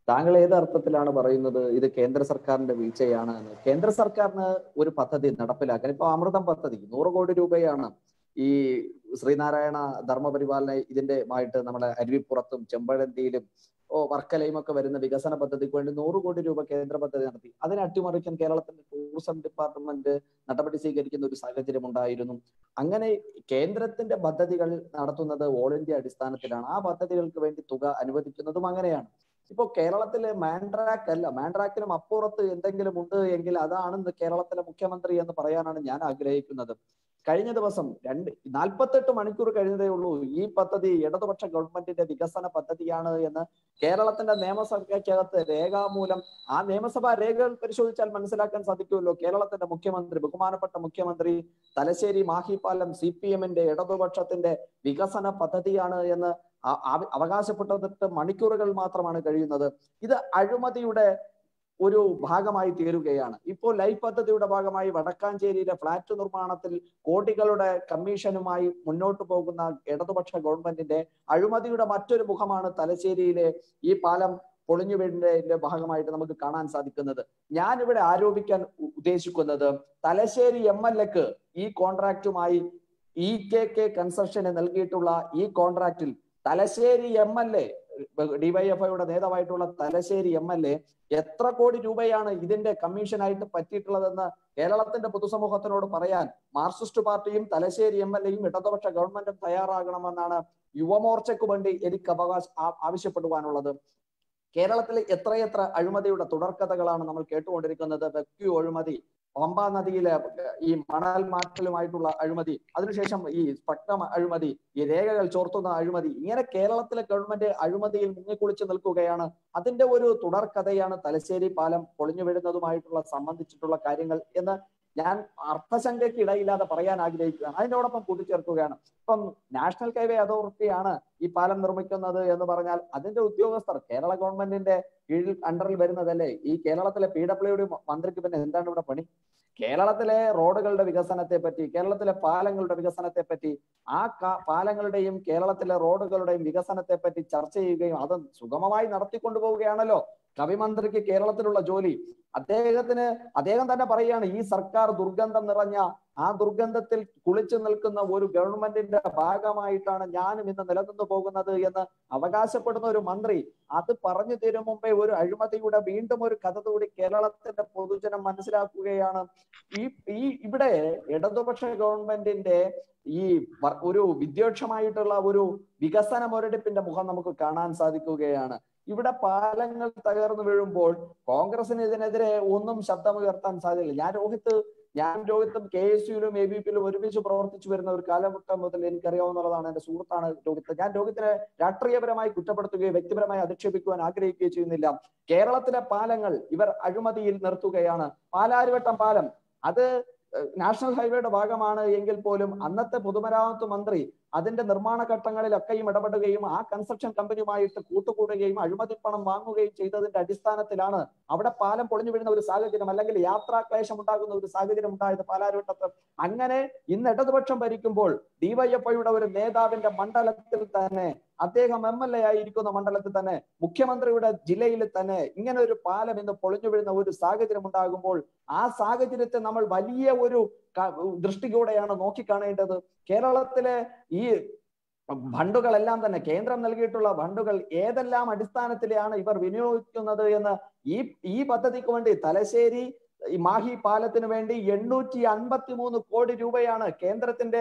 താങ്കൾ ഏത് അർത്ഥത്തിലാണ് പറയുന്നത് ഇത് കേന്ദ്ര സർക്കാരിന്റെ വീഴ്ചയാണ് എന്ന് കേന്ദ്ര സർക്കാരിന് ഒരു പദ്ധതി നടപ്പിലാക്കാൻ ഇപ്പൊ അമൃതം പദ്ധതി നൂറ് കോടി രൂപയാണ് ഈ ശ്രീനാരായണ ധർമ്മപരിപാലന ഇതിന്റെ ആയിട്ട് നമ്മുടെ അരുവിപ്പുറത്തും ചെമ്പഴന്തിയിലും ഓ വർക്കലയും ഒക്കെ വരുന്ന വികസന പദ്ധതിക്ക് വേണ്ടി നൂറ് കോടി രൂപ കേന്ദ്ര പദ്ധതി നടത്തി അതിനെ അട്ടിമറിക്കാൻ കേരളത്തിന്റെ ടൂറിസം ഡിപ്പാർട്ട്മെന്റ് നടപടി സ്വീകരിക്കുന്ന ഒരു സാഹചര്യം ഉണ്ടായിരുന്നു അങ്ങനെ കേന്ദ്രത്തിന്റെ പദ്ധതികൾ നടത്തുന്നത് ഓൾ ഇന്ത്യ അടിസ്ഥാനത്തിലാണ് ആ പദ്ധതികൾക്ക് വേണ്ടി തുക അനുവദിക്കുന്നതും അങ്ങനെയാണ് ഇപ്പോ കേരളത്തിലെ മാൻഡ്രാക്ക് അല്ല മാൻഡ്രാക്കിനും അപ്പുറത്ത് എന്തെങ്കിലും ഉണ്ട് എങ്കിൽ അതാണ് കേരളത്തിലെ മുഖ്യമന്ത്രി എന്ന് പറയാനാണ് ഞാൻ ആഗ്രഹിക്കുന്നത് കഴിഞ്ഞ ദിവസം രണ്ട് നാൽപ്പത്തെട്ട് മണിക്കൂർ കഴിഞ്ഞതേ ഉള്ളൂ ഈ പദ്ധതി ഇടതുപക്ഷ ഗവൺമെന്റിന്റെ വികസന പദ്ധതിയാണ് എന്ന് കേരളത്തിന്റെ നിയമസഭയ്ക്കകത്ത് രേഖാമൂലം ആ നിയമസഭാ രേഖകൾ പരിശോധിച്ചാൽ മനസ്സിലാക്കാൻ സാധിക്കുമല്ലോ കേരളത്തിന്റെ മുഖ്യമന്ത്രി ബഹുമാനപ്പെട്ട മുഖ്യമന്ത്രി തലശ്ശേരി മാഹിപ്പാലം സി പി എമ്മിന്റെ ഇടതുപക്ഷത്തിന്റെ വികസന പദ്ധതിയാണ് എന്ന് അവകാശപ്പെട്ടതിട്ട് മണിക്കൂറുകൾ മാത്രമാണ് കഴിയുന്നത് ഇത് അഴിമതിയുടെ ഒരു ഭാഗമായി തീരുകയാണ് ഇപ്പോൾ ലൈഫ് പദ്ധതിയുടെ ഭാഗമായി വടക്കാഞ്ചേരിയിലെ ഫ്ളാറ്റ് നിർമ്മാണത്തിൽ കോടികളുടെ കമ്മീഷനുമായി മുന്നോട്ട് പോകുന്ന ഇടതുപക്ഷ ഗവൺമെന്റിന്റെ അഴിമതിയുടെ മറ്റൊരു മുഖമാണ് തലശ്ശേരിയിലെ ഈ പാലം പൊളിഞ്ഞു വീടിന്റെ ഭാഗമായിട്ട് നമുക്ക് കാണാൻ സാധിക്കുന്നത് ഞാൻ ഇവിടെ ആരോപിക്കാൻ ഉദ്ദേശിക്കുന്നത് തലശ്ശേരി എം എൽ എക്ക് ഈ കോൺട്രാക്റ്റുമായി ഇ കെ കെ കൺസെഷന് നൽകിയിട്ടുള്ള ഈ കോൺട്രാക്റ്റിൽ തലശ്ശേരി എം എൽ എ ഡിവൈഎഫ്ഐയുടെ നേതാവായിട്ടുള്ള തലശ്ശേരി എം എൽ എ എത്ര കോടി രൂപയാണ് ഇതിന്റെ കമ്മീഷനായിട്ട് പറ്റിയിട്ടുള്ളതെന്ന് കേരളത്തിന്റെ പൊതുസമൂഹത്തിനോട് പറയാൻ മാർക്സിസ്റ്റ് പാർട്ടിയും തലശ്ശേരി എം എൽ എയും ഇടതുപക്ഷ ഗവൺമെന്റും തയ്യാറാകണമെന്നാണ് യുവമോർച്ചയ്ക്ക് വേണ്ടി എനിക്ക് അവകാശ ആവശ്യപ്പെടുവാനുള്ളത് കേരളത്തിലെ എത്രയെത്ര അഴിമതിയുടെ തുടർക്കഥകളാണ് നമ്മൾ കേട്ടുകൊണ്ടിരിക്കുന്നത് വ്യക്തി അഴിമതി പമ്പ നദിയിലെ ഈ മണൽ മാറ്റലുമായിട്ടുള്ള അഴിമതി അതിനുശേഷം ഈ സ്പഗ്നം അഴിമതി ഈ രേഖകൾ ചോർത്തുന്ന അഴിമതി ഇങ്ങനെ കേരളത്തിലെ ഗവൺമെന്റ് അഴിമതിയിൽ മുങ്ങിക്കുളിച്ച് നിൽക്കുകയാണ് അതിന്റെ ഒരു തുടർക്കഥയാണ് തലശ്ശേരി പാലം പൊളിഞ്ഞു വീഴുന്നതുമായിട്ടുള്ള സംബന്ധിച്ചിട്ടുള്ള കാര്യങ്ങൾ എന്ന് ഞാൻ അർത്ഥശങ്കയ്ക്ക് ഇടയില്ലാതെ പറയാൻ ആഗ്രഹിക്കുകയാണ് അതിനോടൊപ്പം കൂട്ടിച്ചേർക്കുകയാണ് ഇപ്പം നാഷണൽ ഹൈവേ അതോറിറ്റിയാണ് ഈ പാലം നിർമ്മിക്കുന്നത് എന്ന് പറഞ്ഞാൽ അതിന്റെ ഉദ്യോഗസ്ഥർ കേരള ഗവൺമെന്റിന്റെ കീഴിൽ അണ്ടറിൽ വരുന്നതല്ലേ ഈ കേരളത്തിലെ പി ഡബ്ല്യു ഡി മന്ത്രിക്ക് പിന്നെ എന്താണ് ഇവിടെ പണി കേരളത്തിലെ റോഡുകളുടെ വികസനത്തെ പറ്റി കേരളത്തിലെ പാലങ്ങളുടെ വികസനത്തെ പറ്റി ആ പാലങ്ങളുടെയും കേരളത്തിലെ റോഡുകളുടെയും വികസനത്തെ പറ്റി ചർച്ച ചെയ്യുകയും അത് സുഗമമായി നടത്തിക്കൊണ്ടുപോവുകയാണല്ലോ കവിമന്ത്രിക്ക് കേരളത്തിലുള്ള ജോലി അദ്ദേഹത്തിന് അദ്ദേഹം തന്നെ പറയുകയാണ് ഈ സർക്കാർ ദുർഗന്ധം നിറഞ്ഞ ആ ദുർഗന്ധത്തിൽ കുളിച്ചു നിൽക്കുന്ന ഒരു ഗവൺമെന്റിന്റെ ഭാഗമായിട്ടാണ് ഞാനും ഇന്ന് നിലനിന്നു പോകുന്നത് എന്ന് അവകാശപ്പെടുന്ന ഒരു മന്ത്രി അത് പറഞ്ഞു തരും മുമ്പേ ഒരു അഴിമതിയുടെ വീണ്ടും ഒരു കഥ കൂടി കേരളത്തിന്റെ പൊതുജനം മനസ്സിലാക്കുകയാണ് ഈ ഈ ഇവിടെ ഇടതുപക്ഷ ഗവൺമെന്റിന്റെ ഈ ഒരു വിദ്വേഷമായിട്ടുള്ള ഒരു വികസന മുരടിപ്പിന്റെ മുഖം നമുക്ക് കാണാൻ സാധിക്കുകയാണ് ഇവിടെ പാലങ്ങൾ തകർന്നു വീഴുമ്പോൾ കോൺഗ്രസിന് ഇതിനെതിരെ ഒന്നും ശബ്ദമുയർത്താൻ സാധ്യതയില്ല ഞാൻ രോഹിത്ത് ഞാൻ രോഹിത്തും കെ എസ് യുയിലും എ ബി പിയിലും ഒരുമിച്ച് പ്രവർത്തിച്ചു വരുന്ന ഒരു കാലഘട്ടം മുതൽ എനിക്കറിയാവുന്നതാണ് എന്റെ സുഹൃത്താണ് രോഹിത്ത് ഞാൻ രോഹിത്തിനെ രാഷ്ട്രീയപരമായി കുറ്റപ്പെടുത്തുകയോ വ്യക്തിപരമായി അധിക്ഷേപിക്കുവാൻ ആഗ്രഹിക്കുകയോ ചെയ്യുന്നില്ല കേരളത്തിലെ പാലങ്ങൾ ഇവർ അഴിമതിയിൽ നിർത്തുകയാണ് പാലാരിവട്ടം പാലം അത് നാഷണൽ ഹൈവേയുടെ ഭാഗമാണ് എങ്കിൽ പോലും അന്നത്തെ പൊതുമരാമത്ത് മന്ത്രി അതിന്റെ നിർമ്മാണ ഘട്ടങ്ങളിലൊക്കെയും ഇടപെടുകയും ആ കൺസ്ട്രക്ഷൻ കമ്പനിയുമായിട്ട് കൂട്ടുകൂടുകയും അഴിമതി പണം വാങ്ങുകയും ചെയ്തതിന്റെ അടിസ്ഥാനത്തിലാണ് അവിടെ പാലം പൊളിഞ്ഞു വീഴുന്ന ഒരു സാഹചര്യം അല്ലെങ്കിൽ യാത്രാക്ലേശം ഉണ്ടാകുന്ന ഒരു സാഹചര്യം ഉണ്ടായത് പാലാരിവട്ടത്ത് അങ്ങനെ ഇന്ന് ഇടതുപക്ഷം ഭരിക്കുമ്പോൾ ഡിവൈഎഫ്ഐയുടെ ഒരു നേതാവിന്റെ മണ്ഡലത്തിൽ തന്നെ അദ്ദേഹം എം എൽ എ ആയിരിക്കുന്ന മണ്ഡലത്തിൽ തന്നെ മുഖ്യമന്ത്രിയുടെ ജില്ലയിൽ തന്നെ ഇങ്ങനെ ഒരു പാലം ഇന്ന് പൊളിഞ്ഞു വീഴുന്ന ഒരു സാഹചര്യം ഉണ്ടാകുമ്പോൾ ആ സാഹചര്യത്തെ നമ്മൾ വലിയ ഒരു ദൃഷ്ടിയോടെയാണ് നോക്കിക്കാണേണ്ടത് കേരളത്തിലെ ഈ ഫണ്ടുകളെല്ലാം തന്നെ കേന്ദ്രം നൽകിയിട്ടുള്ള ഫണ്ടുകൾ ഏതെല്ലാം അടിസ്ഥാനത്തിലാണ് ഇവർ വിനിയോഗിക്കുന്നത് എന്ന് ഈ ഈ പദ്ധതിക്ക് വേണ്ടി തലശ്ശേരി ഈ മാഹി പാലത്തിന് വേണ്ടി എണ്ണൂറ്റി അൻപത്തി മൂന്ന് കോടി രൂപയാണ് കേന്ദ്രത്തിന്റെ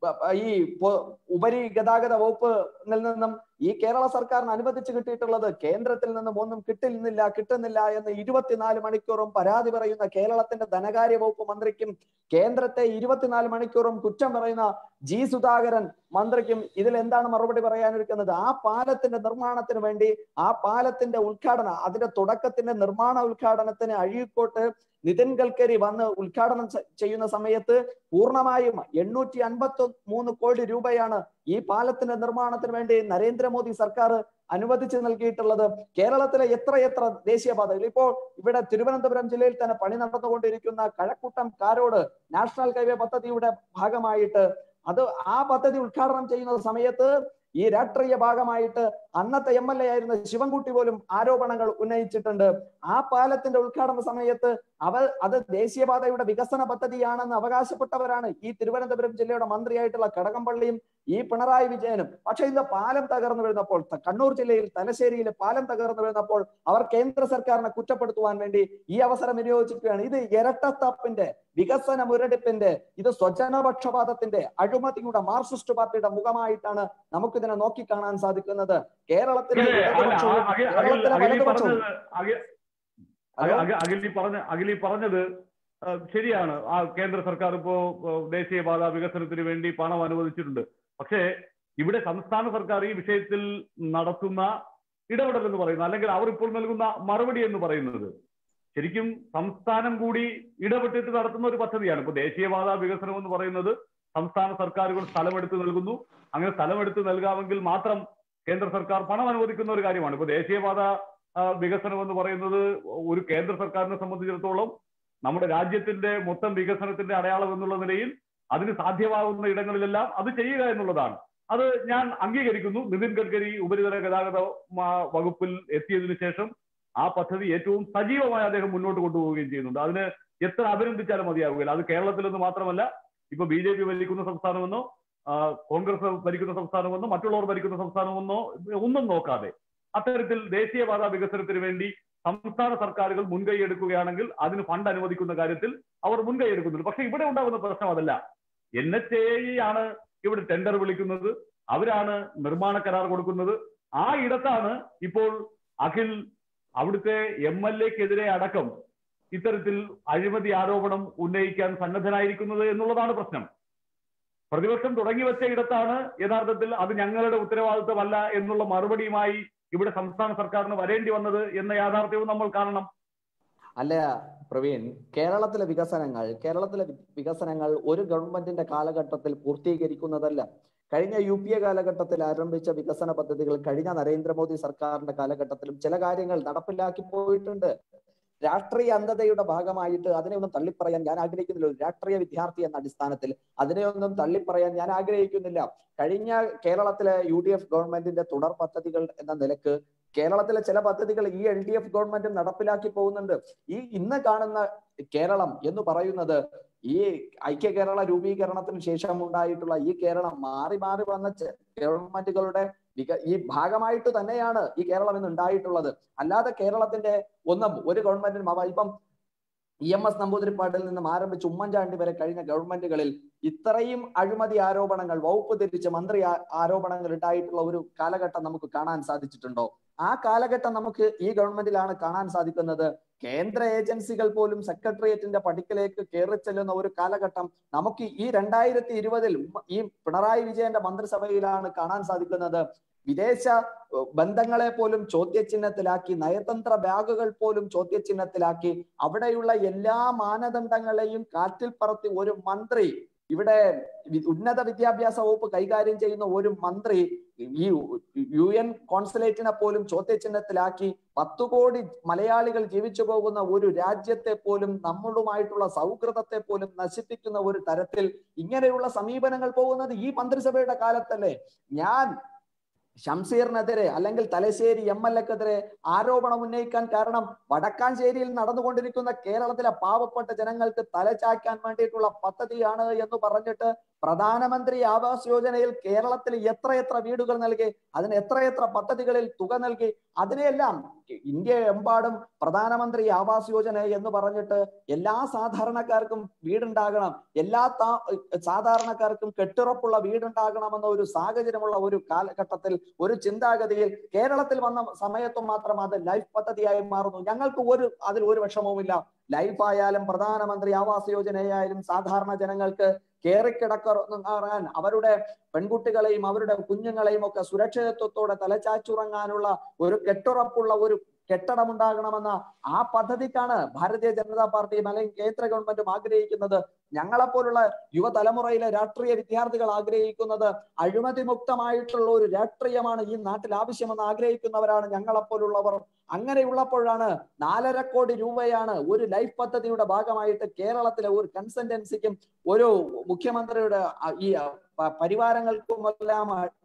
ഈ ഉപരി ഗതാഗത വകുപ്പിൽ നിന്നും ഈ കേരള സർക്കാരിന് അനുവദിച്ച് കിട്ടിയിട്ടുള്ളത് കേന്ദ്രത്തിൽ നിന്നും ഒന്നും കിട്ടുന്നില്ല കിട്ടുന്നില്ല എന്ന് ഇരുപത്തിനാല് മണിക്കൂറും പരാതി പറയുന്ന കേരളത്തിന്റെ ധനകാര്യ വകുപ്പ് മന്ത്രിക്കും കേന്ദ്രത്തെ ഇരുപത്തിനാല് മണിക്കൂറും കുറ്റം പറയുന്ന ജി സുധാകരൻ മന്ത്രിക്കും ഇതിൽ എന്താണ് മറുപടി പറയാനിരിക്കുന്നത് ആ പാലത്തിന്റെ നിർമ്മാണത്തിന് വേണ്ടി ആ പാലത്തിന്റെ ഉദ്ഘാടനം അതിന്റെ തുടക്കത്തിന്റെ നിർമ്മാണ ഉദ്ഘാടനത്തിന് അഴീക്കോട്ട് നിതിൻ ഗഡ്കരി വന്ന് ഉദ്ഘാടനം ചെയ്യുന്ന സമയത്ത് പൂർണ്ണമായും എണ്ണൂറ്റി അൻപത്തി മൂന്ന് കോടി രൂപയാണ് ഈ പാലത്തിന്റെ നിർമ്മാണത്തിന് വേണ്ടി നരേന്ദ്രമോദി സർക്കാർ അനുവദിച്ച് നൽകിയിട്ടുള്ളത് കേരളത്തിലെ എത്രയെത്ര ദേശീയപാതകൾ ഇപ്പോൾ ഇവിടെ തിരുവനന്തപുരം ജില്ലയിൽ തന്നെ പണി നടന്നുകൊണ്ടിരിക്കുന്ന കഴക്കൂട്ടം കാരോട് നാഷണൽ ഹൈവേ പദ്ധതിയുടെ ഭാഗമായിട്ട് അത് ആ പദ്ധതി ഉദ്ഘാടനം ചെയ്യുന്ന സമയത്ത് ഈ രാഷ്ട്രീയ ഭാഗമായിട്ട് അന്നത്തെ എം എൽ എ ആയിരുന്ന ശിവൻകുട്ടി പോലും ആരോപണങ്ങൾ ഉന്നയിച്ചിട്ടുണ്ട് ആ പാലത്തിന്റെ ഉദ്ഘാടന സമയത്ത് അവർ അത് ദേശീയപാതയുടെ വികസന പദ്ധതിയാണെന്ന് അവകാശപ്പെട്ടവരാണ് ഈ തിരുവനന്തപുരം ജില്ലയുടെ മന്ത്രിയായിട്ടുള്ള കടകംപള്ളിയും ഈ പിണറായി വിജയനും പക്ഷെ ഇന്ന് പാലം തകർന്നു വീഴുന്നപ്പോൾ ത- കണ്ണൂർ ജില്ലയിൽ തലശ്ശേരിയിൽ പാലം തകർന്നു വീഴുന്നപ്പോൾ അവർ കേന്ദ്ര സർക്കാരിനെ കുറ്റപ്പെടുത്തുവാൻ വേണ്ടി ഈ അവസരം വിനിയോഗിച്ചിരിക്കുകയാണ് ഇത് ഇരട്ടത്തപ്പിന്റെ വികസന മുരടിപ്പിന്റെ ഇത് സ്വജനപക്ഷപാതത്തിന്റെ അഴിമതിയുടെ മാർക്സിസ്റ്റ് പാർട്ടിയുടെ മുഖമായിട്ടാണ് നമുക്കിതിനെ നോക്കിക്കാണാൻ സാധിക്കുന്നത് കേരളത്തിലെ അഖിലേ, അല്ല, ഇടതുപക്ഷവും അഖിൽ- അഖിൽ- കേരളത്തിലെ അഖിൽ ഈ വലതുപക്ഷവും പറഞ്ഞത് അഖിൽ- ഹലോ? അഖിൽ- അഖിൽ ഈ പറഞ്ഞ അഖിൽ ഈ പറഞ്ഞത് ആ, ശരിയാണ് ആ കേന്ദ്ര സർക്കാർ ഇപ്പോ ആ, ദേശീയപാത വികസനത്തിന് വേണ്ടി പണം അനുവദിച്ചിട്ടുണ്ട് പക്ഷേ ഇവിടെ സംസ്ഥാന സർക്കാർ ഈ വിഷയത്തിൽ നടത്തുന്ന ഇടപെടൽ എന്ന് പറയുന്നത് അല്ലെങ്കിൽ അവർ ഇപ്പോൾ നൽകുന്ന മറുപടി എന്ന് പറയുന്നത് ശരിക്കും സംസ്ഥാനം കൂടി ഇടപെട്ടിട്ട് നടത്തുന്ന ഒരു പദ്ധതിയാണ് ഇപ്പൊ ദേശീയപാത വികസനം എന്ന് പറയുന്നത് സംസ്ഥാന സർക്കാരുകൾ സ്ഥലമെടുത്ത് നൽകുന്നു അങ്ങനെ സ്ഥലമെടുത്ത് നൽകാമെങ്കിൽ മാത്രം കേന്ദ്ര സർക്കാർ പണം അനുവദിക്കുന്ന ഒരു കാര്യമാണ് ഇപ്പൊ ദേശീയപാത ആ, വികസനം എന്ന് പറയുന്നത് ഒരു കേന്ദ്ര സർക്കാരിനെ സംബന്ധിച്ചിടത്തോളം നമ്മുടെ രാജ്യത്തിന്റെ മൊത്തം വികസനത്തിന്റെ അടയാളം എന്നുള്ള നിലയിൽ അതിന് സാധ്യമാകുന്ന ഇടങ്ങളിലെല്ലാം അത് ചെയ്യുക എന്നുള്ളതാണ് അത് ഞാൻ അംഗീകരിക്കുന്നു നിതിൻ ഗഡ്കരി ഉപരിതല ഗതാഗത മ- വകുപ്പിൽ എത്തിയതിനു ശേഷം ആ പദ്ധതി ഏറ്റവും സജീവമായി അദ്ദേഹം മുന്നോട്ട് കൊണ്ടുപോവുകയും ചെയ്യുന്നുണ്ട് അതിന് എത്ര അഭിനന്ദിച്ചാലും മതിയാവുകയില്ല അത് കേരളത്തിൽ നിന്ന് മാത്രമല്ല ഇപ്പൊ ബി ജെ പി ഭരിക്കുന്ന സംസ്ഥാനമെന്നോ ആ, കോൺഗ്രസ് ഭരിക്കുന്ന സംസ്ഥാനമെന്നോ മറ്റുള്ളവർ ഭരിക്കുന്ന സംസ്ഥാനമെന്നോ ഒന്നും നോക്കാതെ അത്തരത്തിൽ ദേശീയപാത വികസനത്തിന് വേണ്ടി സംസ്ഥാന സർക്കാരുകൾ മുൻകൈ എടുക്കുകയാണെങ്കിൽ അതിന് ഫണ്ട് അനുവദിക്കുന്ന കാര്യത്തിൽ അവർ മുൻകൈ എടുക്കുന്നുണ്ട് പക്ഷെ ഇവിടെ ഉണ്ടാകുന്ന പ്രശ്നം അതല്ല എൻ എച്ച് എ ആണ് ഇവിടെ ടെൻഡർ വിളിക്കുന്നത് അവരാണ് നിർമ്മാണ കരാർ കൊടുക്കുന്നത് ആ ഇടത്താണ് ഇപ്പോൾ അഖിൽ അവിടുത്തെ എം എൽ എക്കെതിരെ അടക്കം ഇത്തരത്തിൽ അഴിമതി ആരോപണം ഉന്നയിക്കാൻ സന്നദ്ധനായിരിക്കുന്നത് എന്നുള്ളതാണ് പ്രശ്നം പ്രതിപക്ഷം തുടങ്ങി വെച്ച ഇടത്താണ് യഥാർത്ഥത്തിൽ അത് ഞങ്ങളുടെ ഉത്തരവാദിത്വമല്ല എന്നുള്ള മറുപടിയുമായി ഇവിടെ സംസ്ഥാന സർക്കാരിന് വരേണ്ടി വന്നത് എന്ന യാഥാർത്ഥ്യവും നമ്മൾ കാണണം അല്ല പ്രവീൺ കേരളത്തിലെ വികസനങ്ങൾ കേരളത്തിലെ വി- വികസനങ്ങൾ ഒരു ഗവൺമെന്റിന്റെ കാലഘട്ടത്തിൽ പൂർത്തീകരിക്കുന്നതല്ല കഴിഞ്ഞ യു പി എ കാലഘട്ടത്തിൽ ആരംഭിച്ച വികസന പദ്ധതികൾ കഴിഞ്ഞ നരേന്ദ്രമോദി സർക്കാരിന്റെ കാലഘട്ടത്തിലും ചില കാര്യങ്ങൾ നടപ്പിലാക്കി പോയിട്ടുണ്ട് രാഷ്ട്രീയ അന്ധതയുടെ ഭാഗമായിട്ട് അതിനെ ഒന്നും തള്ളിപ്പറയാൻ ഞാൻ ആഗ്രഹിക്കുന്നില്ല ഒരു രാഷ്ട്രീയ വിദ്യാർത്ഥി എന്ന അടിസ്ഥാനത്തിൽ അതിനെ ഒന്നും തള്ളിപ്പറയാൻ ഞാൻ ആഗ്രഹിക്കുന്നില്ല കഴിഞ്ഞ കേരളത്തിലെ യു ഡി എഫ് ഗവൺമെന്റിന്റെ തുടർ പദ്ധതികൾ എന്ന നിലക്ക് കേരളത്തിലെ ചില പദ്ധതികൾ ഈ എൽ ഡി എഫ് ഗവൺമെന്റും നടപ്പിലാക്കി പോകുന്നുണ്ട് ഈ ഇന്ന് കാണുന്ന കേരളം എന്ന് പറയുന്നത് ഈ ഐക്യ കേരള രൂപീകരണത്തിന് ശേഷം ഉണ്ടായിട്ടുള്ള ഈ കേരളം മാറി മാറി വന്ന ചെ- ഗവൺമെന്റുകളുടെ വിക ഈ ഭാഗമായിട്ട് തന്നെയാണ് ഈ കേരളം ഇന്ന് ഉണ്ടായിട്ടുള്ളത് അല്ലാതെ കേരളത്തിന്റെ ഒന്നും ഒരു ഗവൺമെന്റിനും അവ ഇപ്പം ഇ എം എസ് നമ്പൂതിരിപ്പാടിൽ നിന്നും ആരംഭിച്ച് ഉമ്മൻചാണ്ടി വരെ കഴിഞ്ഞ ഗവൺമെന്റുകളിൽ ഇത്രയും അഴിമതി ആരോപണങ്ങൾ വകുപ്പ് തിരിച്ച് മന്ത്രി ആ- ആരോപണങ്ങൾ ഉണ്ടായിട്ടുള്ള ഒരു കാലഘട്ടം നമുക്ക് കാണാൻ സാധിച്ചിട്ടുണ്ടോ ആ കാലഘട്ടം നമുക്ക് ഈ ഗവൺമെന്റിലാണ് കാണാൻ സാധിക്കുന്നത് കേന്ദ്ര ഏജൻസികൾ പോലും സെക്രട്ടേറിയറ്റിന്റെ പടിക്കലേക്ക് കയറി ചെല്ലുന്ന ഒരു കാലഘട്ടം നമുക്ക് ഈ രണ്ടായിരത്തി ഇരുപതിൽ ഈ പിണറായി വിജയന്റെ മന്ത്രിസഭയിലാണ് കാണാൻ സാധിക്കുന്നത് വിദേശ ഏഹ്, ബന്ധങ്ങളെ പോലും ചോദ്യചിഹ്നത്തിലാക്കി നയതന്ത്ര ബാഗുകൾ പോലും ചോദ്യചിഹ്നത്തിലാക്കി അവിടെയുള്ള എല്ലാ മാനദണ്ഡങ്ങളെയും കാറ്റിൽ പറത്തി ഒരു മന്ത്രി ഇവിടെ വി- ഉന്നത വിദ്യാഭ്യാസ വകുപ്പ് കൈകാര്യം ചെയ്യുന്ന ഒരു മന്ത്രി ഈ യു എൻ കോൺസുലേറ്റിനെ പോലും ചോദ്യചിഹ്നത്തിലാക്കി പത്തു കോടി മലയാളികൾ ജീവിച്ചു പോകുന്ന ഒരു രാജ്യത്തെ പോലും നമ്മളുമായിട്ടുള്ള സൗഹൃദത്തെ പോലും നശിപ്പിക്കുന്ന ഒരു തരത്തിൽ ഇങ്ങനെയുള്ള സമീപനങ്ങൾ പോകുന്നത് ഈ മന്ത്രിസഭയുടെ കാലത്തല്ലേ ഞാൻ ഷംസീറിനെതിരെ അല്ലെങ്കിൽ തലശ്ശേരി എം എൽ എക്കെതിരെ ആരോപണം ഉന്നയിക്കാൻ കാരണം വടക്കാഞ്ചേരിയിൽ നടന്നുകൊണ്ടിരിക്കുന്ന കേരളത്തിലെ പാവപ്പെട്ട ജനങ്ങൾക്ക് തലചായ്ക്കാൻ വേണ്ടിയിട്ടുള്ള പദ്ധതിയാണ് എന്ന് പറഞ്ഞിട്ട് പ്രധാനമന്ത്രി ആവാസ് യോജനയിൽ കേരളത്തിൽ എത്രയെത്ര വീടുകൾ നൽകി അതിന് എത്രയെത്ര പദ്ധതികളിൽ തുക നൽകി അതിനെയെല്ലാം ഇന്ത്യ എമ്പാടും പ്രധാനമന്ത്രി ആവാസ് യോജന എന്ന് പറഞ്ഞിട്ട് എല്ലാ സാധാരണക്കാർക്കും വീടുണ്ടാകണം എല്ലാ താ സാധാരണക്കാർക്കും കെട്ടുറപ്പുള്ള വീടുണ്ടാകണമെന്ന ഒരു സാഹചര്യമുള്ള ഒരു കാലഘട്ടത്തിൽ ഒരു ചിന്താഗതിയിൽ കേരളത്തിൽ വന്ന സമയത്തും മാത്രം അത് ലൈഫ് പദ്ധതിയായി മാറുന്നു ഞങ്ങൾക്ക് ഒരു അതിൽ ഒരു വിഷമവുമില്ല ലൈഫ് ആയാലും പ്രധാനമന്ത്രി ആവാസ് യോജനയായാലും സാധാരണ ജനങ്ങൾക്ക് കയറിക്കിടക്കാൻ അവരുടെ പെൺകുട്ടികളെയും അവരുടെ കുഞ്ഞുങ്ങളെയും ഒക്കെ സുരക്ഷിതത്വത്തോടെ തലച്ചാച്ചുറങ്ങാനുള്ള ഒരു കെട്ടുറപ്പുള്ള ഒരു കെട്ടിടം ഉണ്ടാകണമെന്ന ആ പദ്ധതിക്കാണ് ഭാരതീയ ജനതാ പാർട്ടിയും അല്ലെങ്കിൽ കേന്ദ്ര ഗവൺമെന്റും ആഗ്രഹിക്കുന്നത് ഞങ്ങളെപ്പോലുള്ള യുവതലമുറയിലെ രാഷ്ട്രീയ വിദ്യാർത്ഥികൾ ആഗ്രഹിക്കുന്നത് അഴിമതി മുക്തമായിട്ടുള്ള ഒരു രാഷ്ട്രീയമാണ് ഈ നാട്ടിൽ ആവശ്യമെന്ന് ആഗ്രഹിക്കുന്നവരാണ് ഞങ്ങളെപ്പോലുള്ളവർ അങ്ങനെയുള്ളപ്പോഴാണ് നാലര കോടി രൂപയാണ് ഒരു ലൈഫ് പദ്ധതിയുടെ ഭാഗമായിട്ട് കേരളത്തിലെ ഒരു കൺസൾട്ടൻസിക്കും ഒരു മുഖ്യമന്ത്രിയുടെ ഈ പരിവാരങ്ങൾക്കുമെല്ലാം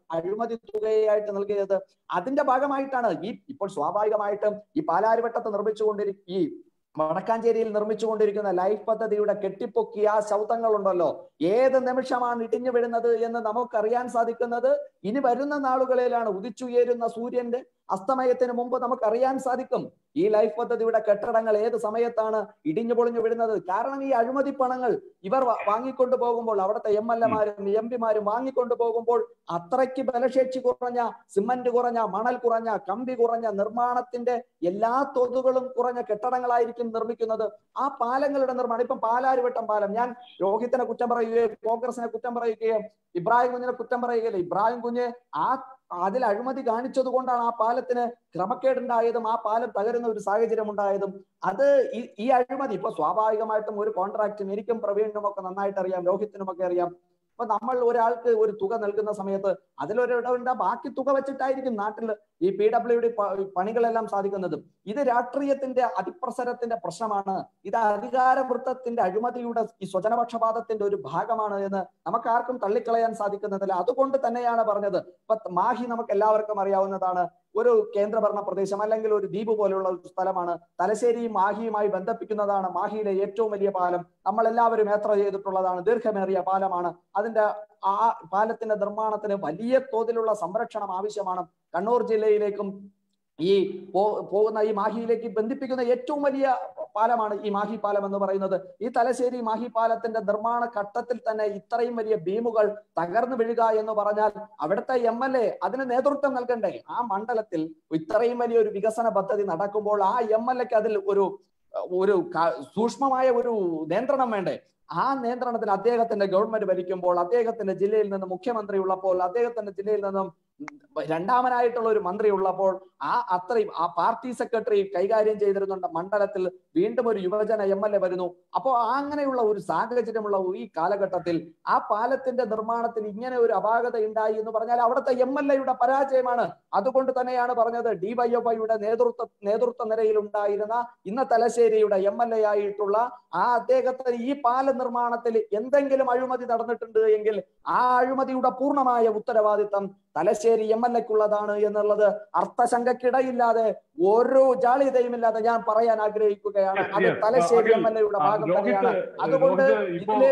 അഴിമതി തുകയായിട്ട് നൽകിയത് അതിന്റെ ഭാഗമായിട്ടാണ് ഈ ഇപ്പോൾ സ്വാഭാവികമായിട്ടും ഈ പാലാരിവട്ടത്ത് നിർമ്മിച്ചുകൊണ്ടിരി ഈ വടക്കാഞ്ചേരിയിൽ നിർമ്മിച്ചുകൊണ്ടിരിക്കുന്ന ലൈഫ് പദ്ധതിയുടെ കെട്ടിപ്പൊക്കിയ ആ ശൗതങ്ങളുണ്ടല്ലോ ഏത് നിമിഷമാണ് ഇടിഞ്ഞു വീഴുന്നത് എന്ന് നമുക്കറിയാൻ സാധിക്കുന്നത് ഇനി വരുന്ന നാളുകളിലാണ് ഉദിച്ചുയരുന്ന സൂര്യന്റെ അസ്തമയത്തിന് മുമ്പ് നമുക്കറിയാൻ സാധിക്കും ഈ ലൈഫ് പദ്ധതിയുടെ കെട്ടിടങ്ങൾ ഏത് സമയത്താണ് ഇടിഞ്ഞു പൊളിഞ്ഞു വീഴുന്നത് കാരണം ഈ അഴിമതി പണങ്ങൾ ഇവർ വാ- വാങ്ങിക്കൊണ്ടു പോകുമ്പോൾ അവിടുത്തെ എം എൽ എമാരും എം പിമാരും വാങ്ങിക്കൊണ്ടു പോകുമ്പോൾ അത്രയ്ക്ക് ബലശേഷി കുറഞ്ഞ സിമന്റ് കുറഞ്ഞ മണൽ കുറഞ്ഞ കമ്പി കുറഞ്ഞ നിർമ്മാണത്തിന്റെ എല്ലാ തോതുകളും കുറഞ്ഞ കെട്ടിടങ്ങളായിരിക്കും നിർമ്മിക്കുന്നത് ആ പാലങ്ങളുടെ നിർമ്മാണം ഇപ്പം പാലാരിവട്ടം പാലം ഞാൻ രോഹിത്തിനെ കുറ്റം പറയുകയോ കോൺഗ്രസിനെ കുറ്റം പറയുകയോ ഇബ്രാഹിം കുഞ്ഞിനെ കുറ്റം പറയുകയില്ല ഇബ്രാഹിം കുഞ്ഞ് ആ അതിൽ അഴിമതി കാണിച്ചത് കൊണ്ടാണ് ആ പാലത്തിന് ക്രമക്കേടുണ്ടായതും ആ പാലം തകരുന്ന ഒരു സാഹചര്യം ഉണ്ടായതും അത് ഈ ഈ അഴിമതി ഇപ്പൊ സ്വാഭാവികമായിട്ടും ഒരു കോൺട്രാക്റ്റും എനിക്കും പ്രവീണിനും ഒക്കെ നന്നായിട്ട് അറിയാം രോഹിത്തിനും ഒക്കെ അറിയാം അപ്പൊ നമ്മൾ ഒരാൾക്ക് ഒരു തുക നൽകുന്ന സമയത്ത് അതിലൊരു ഇടവുണ്ട് ബാക്കി തുക വെച്ചിട്ടായിരിക്കും നാട്ടിൽ ഈ പി ഡബ്ല്യു ഡി പണികളെല്ലാം സാധിക്കുന്നത് ഇത് രാഷ്ട്രീയത്തിന്റെ അതിപ്രസരത്തിന്റെ പ്രശ്നമാണ് ഇത് അധികാര വൃത്തത്തിന്റെ അഴിമതിയുടെ ഈ സ്വജനപക്ഷപാതത്തിന്റെ ഒരു ഭാഗമാണ് എന്ന് നമുക്ക് ആർക്കും തള്ളിക്കളയാൻ സാധിക്കുന്നതില്ല അതുകൊണ്ട് തന്നെയാണ് പറഞ്ഞത് ഇപ്പൊ മാഹി നമുക്ക് എല്ലാവർക്കും അറിയാവുന്നതാണ് ഒരു കേന്ദ്രഭരണ പ്രദേശം അല്ലെങ്കിൽ ഒരു ദ്വീപ് പോലെയുള്ള ഒരു സ്ഥലമാണ് തലശ്ശേരിയും മാഹിയുമായി ബന്ധിപ്പിക്കുന്നതാണ് മാഹിയിലെ ഏറ്റവും വലിയ പാലം നമ്മൾ എല്ലാവരും യാത്ര ചെയ്തിട്ടുള്ളതാണ് ദീർഘമേറിയ പാലമാണ് അതിന്റെ ആ പാലത്തിന്റെ നിർമ്മാണത്തിന് വലിയ തോതിലുള്ള സംരക്ഷണം ആവശ്യമാണ് കണ്ണൂർ ജില്ലയിലേക്കും ഈ പോ- പോകുന്ന ഈ മാഹിയിലേക്ക് ബന്ധിപ്പിക്കുന്ന ഏറ്റവും വലിയ പാലമാണ് ഈ മാഹി പാലം എന്ന് പറയുന്നത് ഈ തലശ്ശേരി മാഹി പാലത്തിന്റെ നിർമ്മാണ ഘട്ടത്തിൽ തന്നെ ഇത്രയും വലിയ ബീമുകൾ തകർന്നു വീഴുക എന്ന് പറഞ്ഞാൽ അവിടുത്തെ എം എൽ എ അതിന് നേതൃത്വം നൽകണ്ടേ ആ മണ്ഡലത്തിൽ ഇത്രയും വലിയ ഒരു വികസന പദ്ധതി നടക്കുമ്പോൾ ആ എം എൽ എക്ക് അതിൽ ഒരു ഒരു ക- സൂക്ഷ്മമായ ഒരു നിയന്ത്രണം വേണ്ടേ ആ നിയന്ത്രണത്തിൽ അദ്ദേഹത്തിന്റെ ഗവൺമെന്റ് ഭരിക്കുമ്പോൾ അദ്ദേഹത്തിന്റെ ജില്ലയിൽ നിന്ന് മുഖ്യമന്ത്രി ഉള്ളപ്പോൾ അദ്ദേഹത്തിന്റെ ജില്ലയിൽ നിന്നും രണ്ടാമനായിട്ടുള്ള ഒരു മന്ത്രി ഉള്ളപ്പോൾ ആ അത്രയും ആ പാർട്ടി സെക്രട്ടറി കൈകാര്യം ചെയ്തിരുന്നുണ്ട് മണ്ഡലത്തിൽ വീണ്ടും ഒരു യുവജന എം എൽ എ വരുന്നു അപ്പോൾ അങ്ങനെയുള്ള ഒരു സാഹചര്യമുള്ള ഈ കാലഘട്ടത്തിൽ ആ പാലത്തിന്റെ നിർമ്മാണത്തിൽ ഇങ്ങനെ ഒരു അപാകത ഉണ്ടായി എന്ന് പറഞ്ഞാൽ അവിടുത്തെ എം എൽ എയുടെ പരാജയമാണ് അതുകൊണ്ട് തന്നെയാണ് പറഞ്ഞത് ഡിവൈഎഫ്ഐയുടെ നേതൃത്വ നേതൃത്വ നിരയിൽ ഉണ്ടായിരുന്ന ഇന്ന് തലശ്ശേരിയുടെ എം എൽ എ ആയിട്ടുള്ള ആ അദ്ദേഹത്തിന് ഈ പാല നിർമ്മാണത്തിൽ എന്തെങ്കിലും അഴിമതി നടന്നിട്ടുണ്ട് എങ്കിൽ ആ അഴിമതിയുടെ പൂർണ്ണമായ ഉത്തരവാദിത്തം തലശ്ശേരി എം എൽ എക്കുള്ളതാണ് എന്നുള്ളത് അർത്ഥശങ്കക്കിടയില്ലാതെ ഓരോ ജാളിതയുമില്ലാതെ ഞാൻ പറയാൻ ആഗ്രഹിക്കുകയാണ് അത് Yes, yes. Thalassery Akhil, M L എയുടെ ആ, ഭാഗം രോഹിത്, തന്നെയാണ് അതുകൊണ്ട് രോഹിത് ഇപ്പോ ഇതില്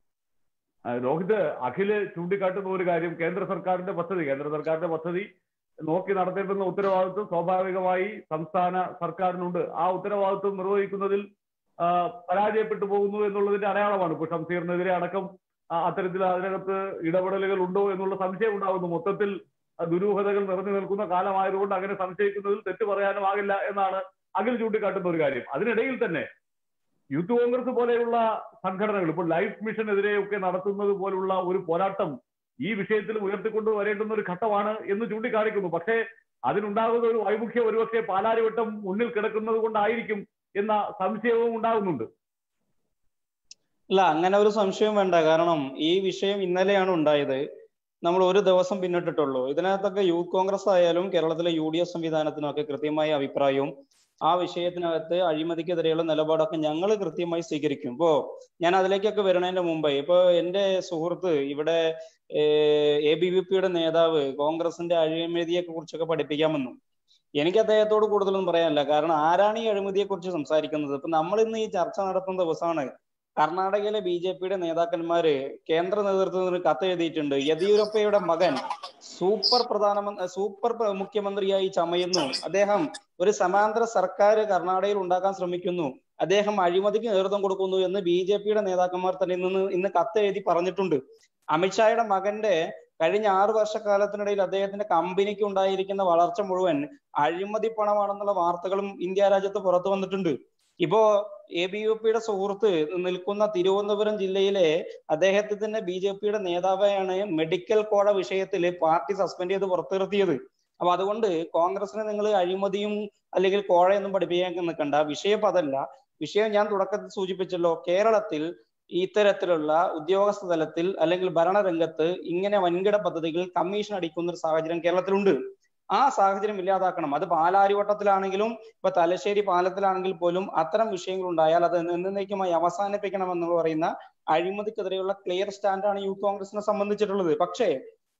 ആ, രോഹിത് അഖില് ചൂണ്ടിക്കാട്ടുന്ന ഒരു കാര്യം കേന്ദ്ര സർക്കാരിന്റെ പദ്ധതി കേന്ദ്ര സർക്കാരിന്റെ പദ്ധതി നോക്കി നടത്തേണ്ടുന്ന ഉത്തരവാദിത്വം സ്വാഭാവികമായി സംസ്ഥാന സർക്കാരിനുണ്ട് ആ ഉത്തരവാദിത്വം നിർവഹിക്കുന്നതിൽ ആ, പരാജയപ്പെട്ടു പോകുന്നു എന്നുള്ളതിന്റെ അടയാളമാണ് ഇപ്പൊ ഷംസീറിനെതിരെ അടക്കം ആ, അത്തരത്തിൽ അതിനകത്ത് ഇടപെടലുകൾ ഉണ്ടോ എന്നുള്ള സംശയം ഉണ്ടാകുന്നു മൊത്തത്തിൽ ആ, ദുരൂഹതകൾ നിറഞ്ഞു നിൽക്കുന്ന കാലമായതുകൊണ്ട് അങ്ങനെ സംശയിക്കുന്നതിൽ തെറ്റ് പറയാനുമാകില്ല എന്നാണ് അഖിൽ ചൂണ്ടിക്കാട്ടുന്ന ഒരു കാര്യം അതിനിടയിൽ തന്നെ യൂത്ത് കോൺഗ്രസ് പോലെയുള്ള സംഘടനകൾ ഇപ്പോൾ ലൈഫ് മിഷനെതിരെയൊക്കെ നടത്തുന്നത് പോലുള്ള ഒരു പോരാട്ടം ഈ വിഷയത്തിൽ ഉയർത്തിക്കൊണ്ട് വരേണ്ടുന്ന ഒരു ഘട്ടമാണ് എന്ന് ചൂണ്ടിക്കാണിക്കുന്നു പക്ഷേ അതിനുണ്ടാകുന്ന ഒരു വൈമുഖ്യം ഒരുപക്ഷെ പാലാരിവട്ടം മുന്നിൽ കിടക്കുന്നത് കൊണ്ടായിരിക്കും എന്ന സംശയവും ഉണ്ടാകുന്നുണ്ട് അല്ല അങ്ങനെ ഒരു സംശയം വേണ്ട കാരണം ഈ വിഷയം ഇന്നലെയാണ് ഉണ്ടായത് നമ്മൾ ഒരു ദിവസം പിന്നിട്ടിട്ടുള്ളൂ ഇതിനകത്തൊക്കെ യൂത്ത് കോൺഗ്രസ് ആയാലും കേരളത്തിലെ യു ഡി എഫ് സംവിധാനത്തിനും ഒക്കെ കൃത്യമായ അഭിപ്രായവും ആ വിഷയത്തിനകത്ത് അഴിമതിക്കെതിരെയുള്ള നിലപാടൊക്കെ ഞങ്ങൾ കൃത്യമായി സ്വീകരിക്കും ഇപ്പോ ഞാൻ അതിലേക്കൊക്കെ വരുന്നതിന്റെ മുമ്പേ ഇപ്പോ എന്റെ സുഹൃത്ത് ഇവിടെ എ ബി വി പിയുടെ നേതാവ് കോൺഗ്രസിന്റെ അഴിമതിയെ കുറിച്ചൊക്കെ പഠിപ്പിക്കാൻ വന്നു എനിക്ക് അദ്ദേഹത്തോട് കൂടുതലൊന്നും പറയാനില്ല കാരണം ആരാണ് ഈ അഴിമതിയെ കുറിച്ച് സംസാരിക്കുന്നത് ഇപ്പൊ നമ്മൾ ഇന്ന് ഈ ചർച്ച നടത്തുന്ന ദിവസമാണ് കർണാടകയിലെ ബി ജെ പിയുടെ നേതാക്കന്മാര് കേന്ദ്ര നേതൃത്വത്തിന് കത്ത് എഴുതിയിട്ടുണ്ട് യെദ്യൂരപ്പയുടെ മകൻ സൂപ്പർ പ്രധാനമന്ത്രി സൂപ്പർ പ്ര- മുഖ്യമന്ത്രിയായി ചമയുന്നു അദ്ദേഹം ഒരു സമാന്തര സർക്കാർ കർണാടകയിൽ ഉണ്ടാക്കാൻ ശ്രമിക്കുന്നു അദ്ദേഹം അഴിമതിക്ക് നേതൃത്വം കൊടുക്കുന്നു എന്ന് ബി ജെ പിയുടെ നേതാക്കന്മാർ തന്നെ ഇന്ന് ഇന്ന് കത്ത് എഴുതി പറഞ്ഞിട്ടുണ്ട് അമിത്ഷായുടെ മകന്റെ കഴിഞ്ഞ ആറു വർഷക്കാലത്തിനിടയിൽ അദ്ദേഹത്തിന്റെ കമ്പനിക്ക് ഉണ്ടായിരിക്കുന്ന വളർച്ച മുഴുവൻ അഴിമതി പണമാണെന്നുള്ള വാർത്തകളും ഇന്ത്യ രാജ്യത്ത് പുറത്തു വന്നിട്ടുണ്ട് ഇപ്പോ എ ബി യു പിയുടെ സുഹൃത്ത് നിൽക്കുന്ന തിരുവനന്തപുരം ജില്ലയിലെ അദ്ദേഹത്തിന്റെ ബി ജെ പിയുടെ നേതാവായാണ് മെഡിക്കൽ കോഴ വിഷയത്തിൽ പാർട്ടി സസ്പെൻഡ് ചെയ്ത് പുറത്തിറക്കിയത് അപ്പൊ അതുകൊണ്ട് കോൺഗ്രസിനെ നിങ്ങൾ അഴിമതിയും അല്ലെങ്കിൽ കോഴയൊന്നും പഠിപ്പിക്കാൻ നിൽക്കണ്ട വിഷയം ഇപ്പൊ അതല്ല വിഷയം ഞാൻ തുടക്കത്തിൽ സൂചിപ്പിച്ചല്ലോ കേരളത്തിൽ ഇത്തരത്തിലുള്ള ഉദ്യോഗസ്ഥ തലത്തിൽ അല്ലെങ്കിൽ ഭരണരംഗത്ത് ഇങ്ങനെ വൻകിട പദ്ധതികൾ കമ്മീഷൻ അടിക്കുന്ന ഒരു സാഹചര്യം കേരളത്തിലുണ്ട് ആ സാഹചര്യം ഇല്ലാതാക്കണം അത് പാലാരിവട്ടത്തിലാണെങ്കിലും ഇപ്പൊ തലശ്ശേരി പാലത്തിലാണെങ്കിൽ പോലും അത്തരം വിഷയങ്ങൾ ഉണ്ടായാൽ അത് എന്നേക്കുമായി അവസാനിപ്പിക്കണം എന്ന് പറയുന്ന അഴിമതിക്കെതിരെയുള്ള ക്ലിയർ സ്റ്റാൻഡാണ് യൂത്ത് കോൺഗ്രസിനെ സംബന്ധിച്ചിട്ടുള്ളത് പക്ഷേ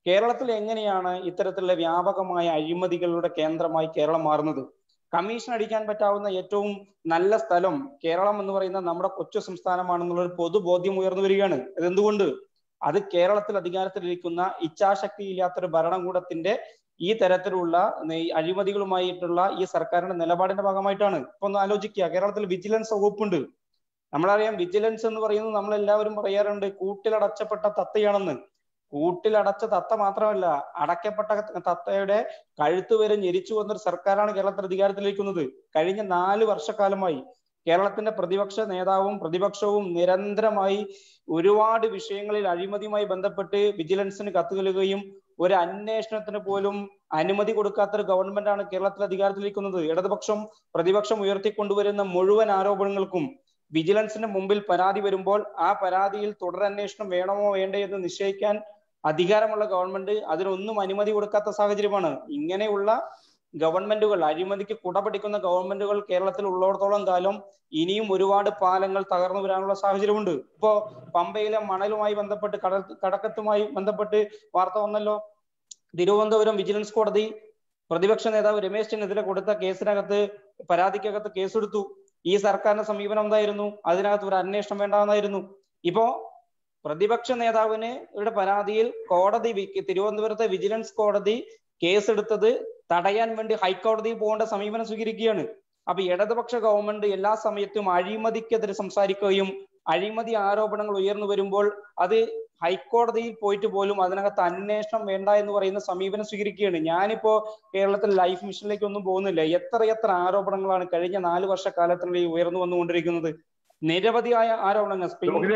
കേരളത്തിൽ എങ്ങനെയാണ് ഇത്തരത്തിലുള്ള വ്യാപകമായ അഴിമതികളുടെ കേന്ദ്രമായി കേരളം മാറുന്നത് കമ്മീഷൻ അടിക്കാൻ പറ്റാവുന്ന ഏറ്റവും നല്ല സ്ഥലം കേരളം എന്ന് പറയുന്ന നമ്മുടെ കൊച്ചു സംസ്ഥാനമാണെന്നുള്ള ഒരു പൊതുബോധ്യം ഉയർന്നു വരികയാണ് അതെന്തുകൊണ്ട് അത് കേരളത്തിൽ അധികാരത്തിലിരിക്കുന്ന ഇച്ഛാശക്തി ഇല്ലാത്തൊരു ഭരണകൂടത്തിന്റെ ഈ തരത്തിലുള്ള ഈ അഴിമതികളുമായിട്ടുള്ള ഈ സർക്കാരിന്റെ നിലപാടിന്റെ ഭാഗമായിട്ടാണ് ഇപ്പൊ ഒന്ന് ആലോചിക്കുക കേരളത്തിൽ വിജിലൻസ് വകുപ്പുണ്ട് നമ്മളറിയാം വിജിലൻസ് എന്ന് പറയുന്നത് നമ്മൾ എല്ലാവരും പറയാറുണ്ട് കൂട്ടിലടച്ചപ്പെട്ട തത്തയാണെന്ന് കൂട്ടിലടച്ച തത്ത മാത്രമല്ല അടയ്ക്കപ്പെട്ട തത്തയുടെ കഴുത്ത് വരെ ഞെരിച്ചു വന്നൊരു സർക്കാരാണ് കേരളത്തിൽ അധികാരത്തിലിരിക്കുന്നത് കഴിഞ്ഞ നാല് വർഷക്കാലമായി കേരളത്തിന്റെ പ്രതിപക്ഷ നേതാവും പ്രതിപക്ഷവും നിരന്തരമായി ഒരുപാട് വിഷയങ്ങളിൽ അഴിമതിയുമായി ബന്ധപ്പെട്ട് വിജിലൻസിന് കത്തുകലുകയും ഒരു അന്വേഷണത്തിന് പോലും അനുമതി കൊടുക്കാത്തൊരു ഗവൺമെന്റാണ് കേരളത്തിൽ അധികാരത്തിലിരിക്കുന്നത് ഇടതുപക്ഷം പ്രതിപക്ഷം ഉയർത്തിക്കൊണ്ടുവരുന്ന മുഴുവൻ ആരോപണങ്ങൾക്കും വിജിലൻസിന് മുമ്പിൽ പരാതി വരുമ്പോൾ ആ പരാതിയിൽ തുടരന്വേഷണം വേണമോ വേണ്ടേ എന്ന് നിശ്ചയിക്കാൻ അധികാരമുള്ള ഗവൺമെന്റ് അതിനൊന്നും അനുമതി കൊടുക്കാത്ത സാഹചര്യമാണ് ഇങ്ങനെയുള്ള ഗവൺമെന്റുകൾ അഴിമതിക്ക് കുടപിടിക്കുന്ന ഗവൺമെന്റുകൾ കേരളത്തിൽ ഉള്ളിടത്തോളം കാലം ഇനിയും ഒരുപാട് പാലങ്ങൾ തകർന്നു വരാനുള്ള സാഹചര്യമുണ്ട് ഇപ്പോ പമ്പയിലെ മണലുമായി ബന്ധപ്പെട്ട് കടൽ കടക്കത്തുമായി ബന്ധപ്പെട്ട് വാർത്ത വന്നല്ലോ തിരുവനന്തപുരം വിജിലൻസ് കോടതി പ്രതിപക്ഷ നേതാവ് രമേശ് ചെന്നിത്തല കൊടുത്ത കേസിനകത്ത് പരാതിക്കകത്ത് കേസെടുത്തു ഈ സർക്കാരിന്റെ സമീപനം എന്തായിരുന്നു അതിനകത്ത് ഒരു അന്വേഷണം വേണ്ടാന്നായിരുന്നു ഇപ്പോ പ്രതിപക്ഷ നേതാവിന് ഇവിടെ പരാതിയിൽ കോടതി തിരുവനന്തപുരത്തെ വിജിലൻസ് കോടതി കേസെടുത്തത് തടയാൻ വേണ്ടി ഹൈക്കോടതിയിൽ പോകേണ്ട സമീപനം സ്വീകരിക്കുകയാണ് അപ്പൊ ഇടതുപക്ഷ ഗവൺമെന്റ് എല്ലാ സമയത്തും അഴിമതിക്കെതിരെ സംസാരിക്കുകയും അഴിമതി ആരോപണങ്ങൾ ഉയർന്നു വരുമ്പോൾ അത് ഹൈക്കോടതിയിൽ പോയിട്ട് പോലും അതിനകത്ത് അന്വേഷണം വേണ്ട എന്ന് പറയുന്ന സമീപനം സ്വീകരിക്കുകയാണ് ഞാനിപ്പോ കേരളത്തിൽ ലൈഫ് മിഷനിലേക്ക് ഒന്നും പോകുന്നില്ല എത്ര എത്ര ആരോപണങ്ങളാണ് കഴിഞ്ഞ നാല് വർഷക്കാലത്തിനുള്ളിൽ ഉയർന്നു വന്നുകൊണ്ടിരിക്കുന്നത് നിരവധിയായ ആരോപണങ്ങൾ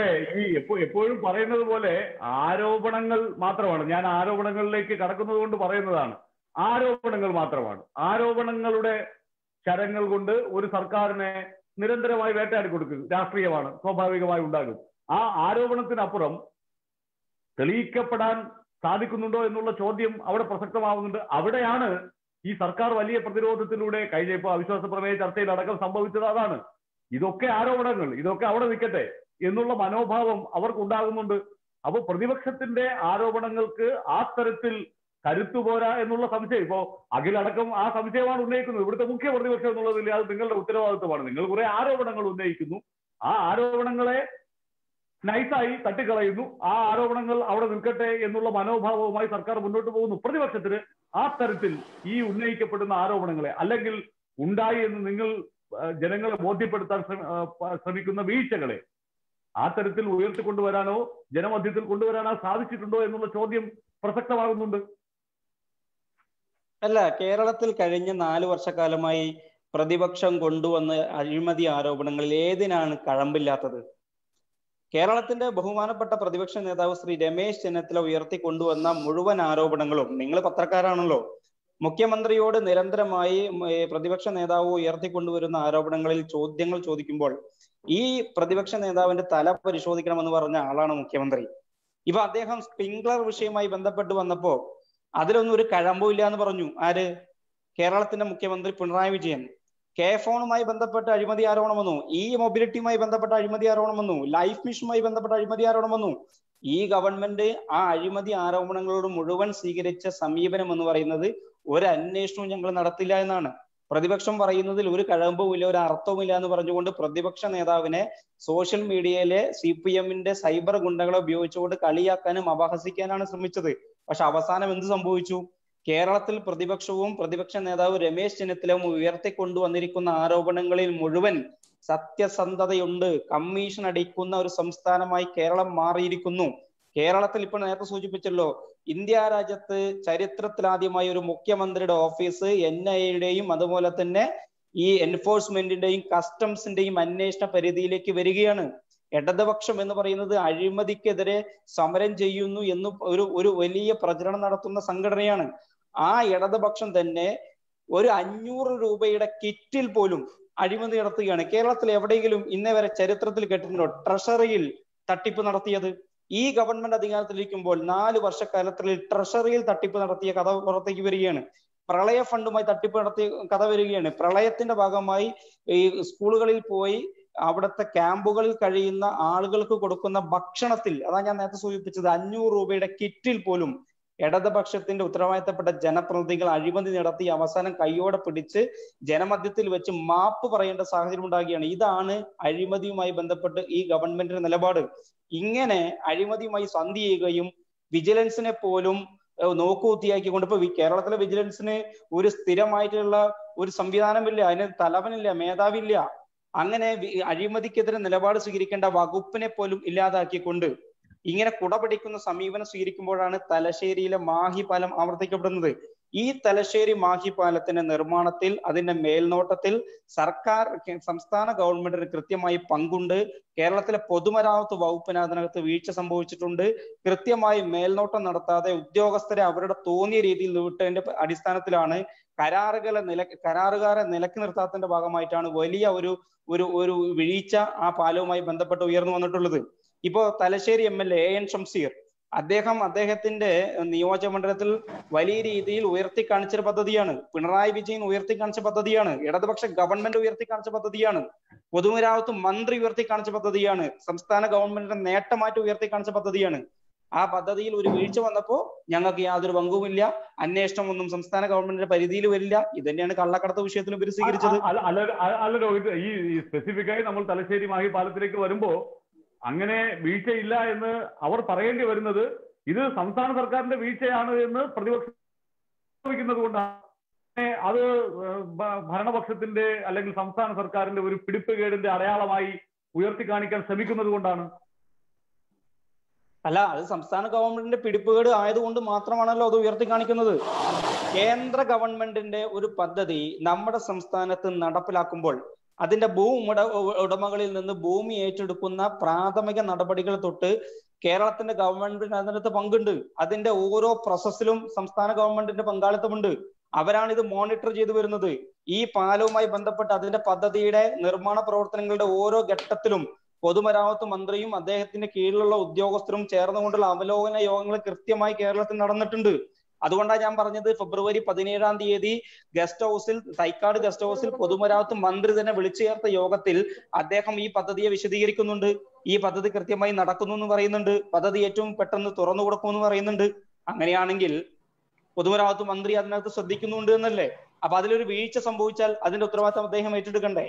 ഈ എപ്പോഴും പറയുന്നത് പോലെ ആരോപണങ്ങൾ മാത്രമാണ് ഞാൻ ആരോപണങ്ങളിലേക്ക് കടക്കുന്നത് കൊണ്ട് പറയുന്നതാണ് ആരോപണങ്ങൾ മാത്രമാണ് ആരോപണങ്ങളുടെ ശരങ്ങൾ കൊണ്ട് ഒരു സർക്കാരിനെ നിരന്തരമായി വേട്ടയാടി കൊടുക്കും രാഷ്ട്രീയമാണ് സ്വാഭാവികമായി ഉണ്ടാകും ആ ആരോപണത്തിനപ്പുറം തെളിയിക്കപ്പെടാൻ സാധിക്കുന്നുണ്ടോ എന്നുള്ള ചോദ്യം അവിടെ പ്രസക്തമാവുന്നുണ്ട് അവിടെയാണ് ഈ സർക്കാർ വലിയ പ്രതിരോധത്തിലൂടെ കഴിഞ്ഞ ഇപ്പോൾ അവിശ്വാസ പ്രമേയ ചർച്ചയിൽ അടക്കം സംഭവിച്ചത് അതാണ് ഇതൊക്കെ ആരോപണങ്ങൾ ഇതൊക്കെ അവിടെ നിൽക്കട്ടെ എന്നുള്ള മനോഭാവം അവർക്ക് ഉണ്ടാകുന്നുണ്ട് അപ്പൊ പ്രതിപക്ഷത്തിന്റെ ആരോപണങ്ങൾക്ക് ആ തരത്തിൽ കരുത്തു പോരാ എന്നുള്ള സംശയം ഇപ്പോ അഖിലടക്കം ആ സംശയമാണ് ഉന്നയിക്കുന്നത് ഇവിടുത്തെ മുഖ്യ പ്രതിപക്ഷം എന്നുള്ളതിൽ അത് നിങ്ങളുടെ ഉത്തരവാദിത്വമാണ് നിങ്ങൾ കുറെ ആരോപണങ്ങൾ ഉന്നയിക്കുന്നു ആ ആരോപണങ്ങളെ നൈസായി തട്ടിക്കളയുന്നു ആ ആരോപണങ്ങൾ അവിടെ നിൽക്കട്ടെ എന്നുള്ള മനോഭാവവുമായി സർക്കാർ മുന്നോട്ട് പോകുന്നു പ്രതിപക്ഷത്തിന് ആ തരത്തിൽ ഈ ഉന്നയിക്കപ്പെടുന്ന ആരോപണങ്ങളെ അല്ലെങ്കിൽ ഉണ്ടായി എന്ന് നിങ്ങൾ ജനങ്ങളെ ബോധ്യപ്പെടുത്താൻ ശ്രമിക്കുന്ന വീഴ്ചകളെ ആ തരത്തിൽ ഉയർത്തിക്കൊണ്ടുവരാനോ ജനമധ്യത്തിൽ കൊണ്ടുവരാനോ സാധിച്ചിട്ടുണ്ടോ എന്നുള്ള ചോദ്യം പ്രസക്തമാകുന്നുണ്ട് അല്ല കേരളത്തിൽ കഴിഞ്ഞ നാല് വർഷക്കാലമായി പ്രതിപക്ഷം കൊണ്ടുവന്ന അഴിമതി ആരോപണങ്ങളിൽ ഏതിനാണ് കഴമ്പില്ലാത്തത് കേരളത്തിന്റെ ബഹുമാനപ്പെട്ട പ്രതിപക്ഷ നേതാവ് ശ്രീ രമേശ് ചെന്നിത്തല ഉയർത്തി കൊണ്ടുവന്ന മുഴുവൻ ആരോപണങ്ങളും നിങ്ങൾ പത്രക്കാരാണല്ലോ മുഖ്യമന്ത്രിയോട് നിരന്തരമായി പ്രതിപക്ഷ നേതാവ് ഉയർത്തിക്കൊണ്ടുവരുന്ന ആരോപണങ്ങളിൽ ചോദ്യങ്ങൾ ചോദിക്കുമ്പോൾ ഈ പ്രതിപക്ഷ നേതാവിന്റെ തല പരിശോധിക്കണമെന്ന് പറഞ്ഞ ആളാണ് മുഖ്യമന്ത്രി ഇപ്പൊ അദ്ദേഹം സ്പ്രിംഗ്ലർ വിഷയവുമായി ബന്ധപ്പെട്ട് വന്നപ്പോ അതിലൊന്നും ഒരു കഴമ്പുമില്ല എന്ന് പറഞ്ഞു ആര് കേരളത്തിന്റെ മുഖ്യമന്ത്രി പിണറായി വിജയൻ കെ ഫോണുമായി ബന്ധപ്പെട്ട അഴിമതി ആരോപണം വന്നു ഈ മൊബിലിറ്റിയുമായി ബന്ധപ്പെട്ട അഴിമതി ആരോപണം വന്നു ലൈഫ് മിഷനുമായി ബന്ധപ്പെട്ട അഴിമതി ആരോപണം വന്നു ഈ ഗവൺമെന്റ് ആ അഴിമതി ആരോപണങ്ങളോട് മുഴുവൻ സ്വീകരിച്ച സമീപനം എന്ന് പറയുന്നത് ഒരു അന്വേഷണവും ഞങ്ങൾ നടത്തില്ല എന്നാണ് പ്രതിപക്ഷം പറയുന്നതിൽ ഒരു കഴമ്പുമില്ല ഒരു അർത്ഥവുമില്ല എന്ന് പറഞ്ഞുകൊണ്ട് പ്രതിപക്ഷ നേതാവിനെ സോഷ്യൽ മീഡിയയിലെ സി പി എമ്മിന്റെ സൈബർ ഗുണ്ടകളെ ഉപയോഗിച്ചുകൊണ്ട് കളിയാക്കാനും അപഹസിക്കാനാണ് ശ്രമിച്ചത് പക്ഷെ അവസാനം എന്ത് സംഭവിച്ചു കേരളത്തിൽ പ്രതിപക്ഷവും പ്രതിപക്ഷ നേതാവ് രമേശ് ചെന്നിത്തലയും ഉയർത്തിക്കൊണ്ടുവന്നിരിക്കുന്ന ആരോപണങ്ങളിൽ മുഴുവൻ സത്യസന്ധതയുണ്ട് കമ്മീഷൻ അടിക്കുന്ന ഒരു സംസ്ഥാനമായി കേരളം മാറിയിരിക്കുന്നു കേരളത്തിൽ ഇപ്പോൾ നേരത്തെ സൂചിപ്പിച്ചല്ലോ ഇന്ത്യ രാജ്യത്ത് ചരിത്രത്തിലാദ്യമായി ഒരു മുഖ്യമന്ത്രിയുടെ ഓഫീസ് എൻ ഐയുടെയും അതുപോലെ തന്നെ ഈ എൻഫോഴ്സ്മെന്റിന്റെയും കസ്റ്റംസിന്റെയും അന്വേഷണ പരിധിയിലേക്ക് വരികയാണ് ഇടതുപക്ഷം എന്ന് പറയുന്നത് അഴിമതിക്കെതിരെ സമരം ചെയ്യുന്നു എന്ന് ഒരു ഒരു വലിയ പ്രചരണം നടത്തുന്ന സംഘടനയാണ് ആ ഇടതുപക്ഷം തന്നെ ഒരു അഞ്ഞൂറ് രൂപയുടെ കിറ്റിൽ പോലും അഴിമതി നടത്തുകയാണ് കേരളത്തിൽ എവിടെയെങ്കിലും ഇന്നേ വരെ ചരിത്രത്തിൽ കേട്ടിട്ടുണ്ടോ ട്രഷറിയിൽ തട്ടിപ്പ് നടത്തിയത് ഈ ഗവൺമെന്റ് അധികാരത്തിലിരിക്കുമ്പോൾ നാല് വർഷക്കാലത്തിൽ ട്രഷറിയിൽ തട്ടിപ്പ് നടത്തിയ കഥ പുറത്തേക്ക് വരികയാണ് പ്രളയ ഫണ്ടുമായി തട്ടിപ്പ് നടത്തിയ കഥ വരികയാണ് പ്രളയത്തിന്റെ ഭാഗമായി ഈ സ്കൂളുകളിൽ പോയി അവിടുത്തെ ക്യാമ്പുകളിൽ കഴിയുന്ന ആളുകൾക്ക് കൊടുക്കുന്ന ഭക്ഷണത്തിൽ അതാ ഞാൻ നേരത്തെ സൂചിപ്പിച്ചത് അഞ്ഞൂറ് രൂപയുടെ കിറ്റിൽ പോലും ഇടതുപക്ഷത്തിന്റെ ഉത്തരവാദിത്തപ്പെട്ട ജനപ്രതിനിധികൾ അഴിമതി നടത്തി അവസാനം കൈയോടെ പിടിച്ച് ജനമധ്യത്തിൽ വെച്ച് മാപ്പ് പറയേണ്ട സാഹചര്യം ഉണ്ടാകുകയാണ് ഇതാണ് അഴിമതിയുമായി ബന്ധപ്പെട്ട് ഈ ഗവൺമെന്റിന്റെ നിലപാട് ഇങ്ങനെ അഴിമതിയുമായി സന്ധി ചെയ്യുകയും വിജിലൻസിനെ പോലും ഏഹ് നോക്കുകുത്തിയാക്കിക്കൊണ്ട് ഇപ്പൊ വി- കേരളത്തിലെ വിജിലൻസിന് ഒരു സ്ഥിരമായിട്ടുള്ള ഒരു സംവിധാനമില്ല അതിന് തലവനില്ല മേധാവില്ല അങ്ങനെ വി- അഴിമതിക്കെതിരെ നിലപാട് സ്വീകരിക്കേണ്ട വകുപ്പിനെ പോലും ഇല്ലാതാക്കിക്കൊണ്ട് ഇങ്ങനെ കുടപിടിക്കുന്ന സമീപനം സ്വീകരിക്കുമ്പോഴാണ് തലശ്ശേരിയിലെ മാഹി പാലം ആവർത്തിക്കപ്പെടുന്നത് ഈ തലശ്ശേരി മാഹി പാലത്തിന്റെ നിർമ്മാണത്തിൽ അതിന്റെ മേൽനോട്ടത്തിൽ സർക്കാർ കെ- സംസ്ഥാന ഗവൺമെന്റിന് കൃത്യമായി പങ്കുണ്ട് കേരളത്തിലെ പൊതുമരാമത്ത് വകുപ്പിന് അതിനകത്ത് വീഴ്ച സംഭവിച്ചിട്ടുണ്ട് കൃത്യമായി മേൽനോട്ടം നടത്താതെ ഉദ്യോഗസ്ഥരെ അവരുടെ തോന്നിയ രീതിയിൽ വിട്ടതിന്റെ അടിസ്ഥാനത്തിലാണ് കരാറുകളെ നില കരാറുകാരെ നിലക്ക് നിർത്താത്തതിന്റെ ഭാഗമായിട്ടാണ് വലിയ ഒരു ഒരു ഒരു വീഴ്ച ആ പാലവുമായി ബന്ധപ്പെട്ട് ഉയർന്നു വന്നിട്ടുള്ളത് ഇപ്പോ Thalassery M L A N Shamseer അദ്ദേഹം അദ്ദേഹത്തിന്റെ നിയോജകമണ്ഡലത്തിൽ വലിയ രീതിയിൽ ഉയർത്തി കാണിച്ചൊരു പദ്ധതിയാണ് പിണറായി വിജയൻ ഉയർത്തി കാണിച്ച പദ്ധതിയാണ് ഇടതുപക്ഷ ഗവൺമെന്റ് ഉയർത്തി കാണിച്ച പദ്ധതിയാണ് പൊതുമരാമത്ത് മന്ത്രി ഉയർത്തി കാണിച്ച പദ്ധതിയാണ് സംസ്ഥാന ഗവൺമെന്റിന്റെ നേട്ടമായിട്ട് ഉയർത്തി കാണിച്ച പദ്ധതിയാണ് ആ പദ്ധതിയിൽ ഒരു വീഴ്ച വന്നപ്പോ ഞങ്ങൾക്ക് യാതൊരു പങ്കുമില്ല അന്വേഷണം ഒന്നും സംസ്ഥാന ഗവൺമെന്റിന്റെ പരിധിയിൽ വരില്ല ഇത് തന്നെയാണ് കള്ളക്കടത്ത് വിഷയത്തിൽ ഇവർ സ്വീകരിച്ചത് അല്ല അല്ല അല്ല- അല്ല രോഹിത് ഈ സ്പെസിഫിക് ആയി നമ്മൾ തലശ്ശേരി മാഹി പാലത്തിലേക്ക് വരുമ്പോ അങ്ങനെ വീഴ്ചയില്ല എന്ന് അവർ പറയേണ്ടി വരുന്നത് ഇത് സംസ്ഥാന സർക്കാരിന്റെ വീഴ്ചയാണ് എന്ന് പ്രതിപക്ഷം ആരോപിക്കുന്നത് കൊണ്ടാണ് അങ്ങനെ അത് ഏഹ്, ഭ- ഭരണപക്ഷത്തിന്റെ അല്ലെങ്കിൽ സംസ്ഥാന സർക്കാരിന്റെ ഒരു പിടിപ്പുകേടിന്റെ അടയാളമായി ഉയർത്തി കാണിക്കാൻ ശ്രമിക്കുന്നത് കൊണ്ടാണ് അല്ല അത് സംസ്ഥാന ഗവൺമെന്റിന്റെ പിടിപ്പുകേട് ആയതുകൊണ്ട് മാത്രമാണല്ലോ അത് ഉയർത്തി കാണിക്കുന്നത് കേന്ദ്ര ഗവൺമെന്റിന്റെ ഒരു പദ്ധതി നമ്മുടെ സംസ്ഥാനത്ത് നടപ്പിലാക്കുമ്പോൾ അതിന്റെ ഭൂ ഉട ഉടമകളിൽ നിന്ന് ഭൂമി ഏറ്റെടുക്കുന്ന പ്രാഥമിക നടപടികൾ തൊട്ട് കേരളത്തിന്റെ ഗവൺമെന്റിന് അതിനകത്ത് പങ്കുണ്ട് അതിന്റെ ഓരോ പ്രോസസ്സിലും സംസ്ഥാന ഗവൺമെന്റിന്റെ പങ്കാളിത്തമുണ്ട് അവരാണ് ഇത് മോണിറ്റർ ചെയ്തു വരുന്നത് ഈ പാലവുമായി ബന്ധപ്പെട്ട് അതിന്റെ പദ്ധതിയുടെ നിർമ്മാണ പ്രവർത്തനങ്ങളുടെ ഓരോ ഘട്ടത്തിലും പൊതുമരാമത്ത് മന്ത്രിയും അദ്ദേഹത്തിന്റെ കീഴിലുള്ള ഉദ്യോഗസ്ഥരും ചേർന്നുകൊണ്ടുള്ള അവലോകന യോഗങ്ങൾ കൃത്യമായി കേരളത്തിൽ നടന്നിട്ടുണ്ട് അതുകൊണ്ടാണ് ഞാൻ പറഞ്ഞത് ഫെബ്രുവരി പതിനേഴാം തീയതി ഗസ്റ്റ് ഹൗസിൽ തൈക്കാട് ഗസ്റ്റ് ഹൗസിൽ പൊതുമരാമത്ത് മന്ത്രി തന്നെ വിളിച്ചു ചേർത്ത യോഗത്തിൽ അദ്ദേഹം ഈ പദ്ധതിയെ വിശദീകരിക്കുന്നുണ്ട് ഈ പദ്ധതി കൃത്യമായി നടക്കുന്നു എന്ന് പറയുന്നുണ്ട് പദ്ധതി ഏറ്റവും പെട്ടെന്ന് തുറന്നു കൊടുക്കുമെന്ന് പറയുന്നുണ്ട് അങ്ങനെയാണെങ്കിൽ പൊതുമരാമത്ത് മന്ത്രി അതിനകത്ത് ശ്രദ്ധിക്കുന്നുണ്ട് എന്നല്ലേ അപ്പൊ അതിലൊരു വീഴ്ച സംഭവിച്ചാൽ അതിന്റെ ഉത്തരവാദിത്തം അദ്ദേഹം ഏറ്റെടുക്കണ്ടേ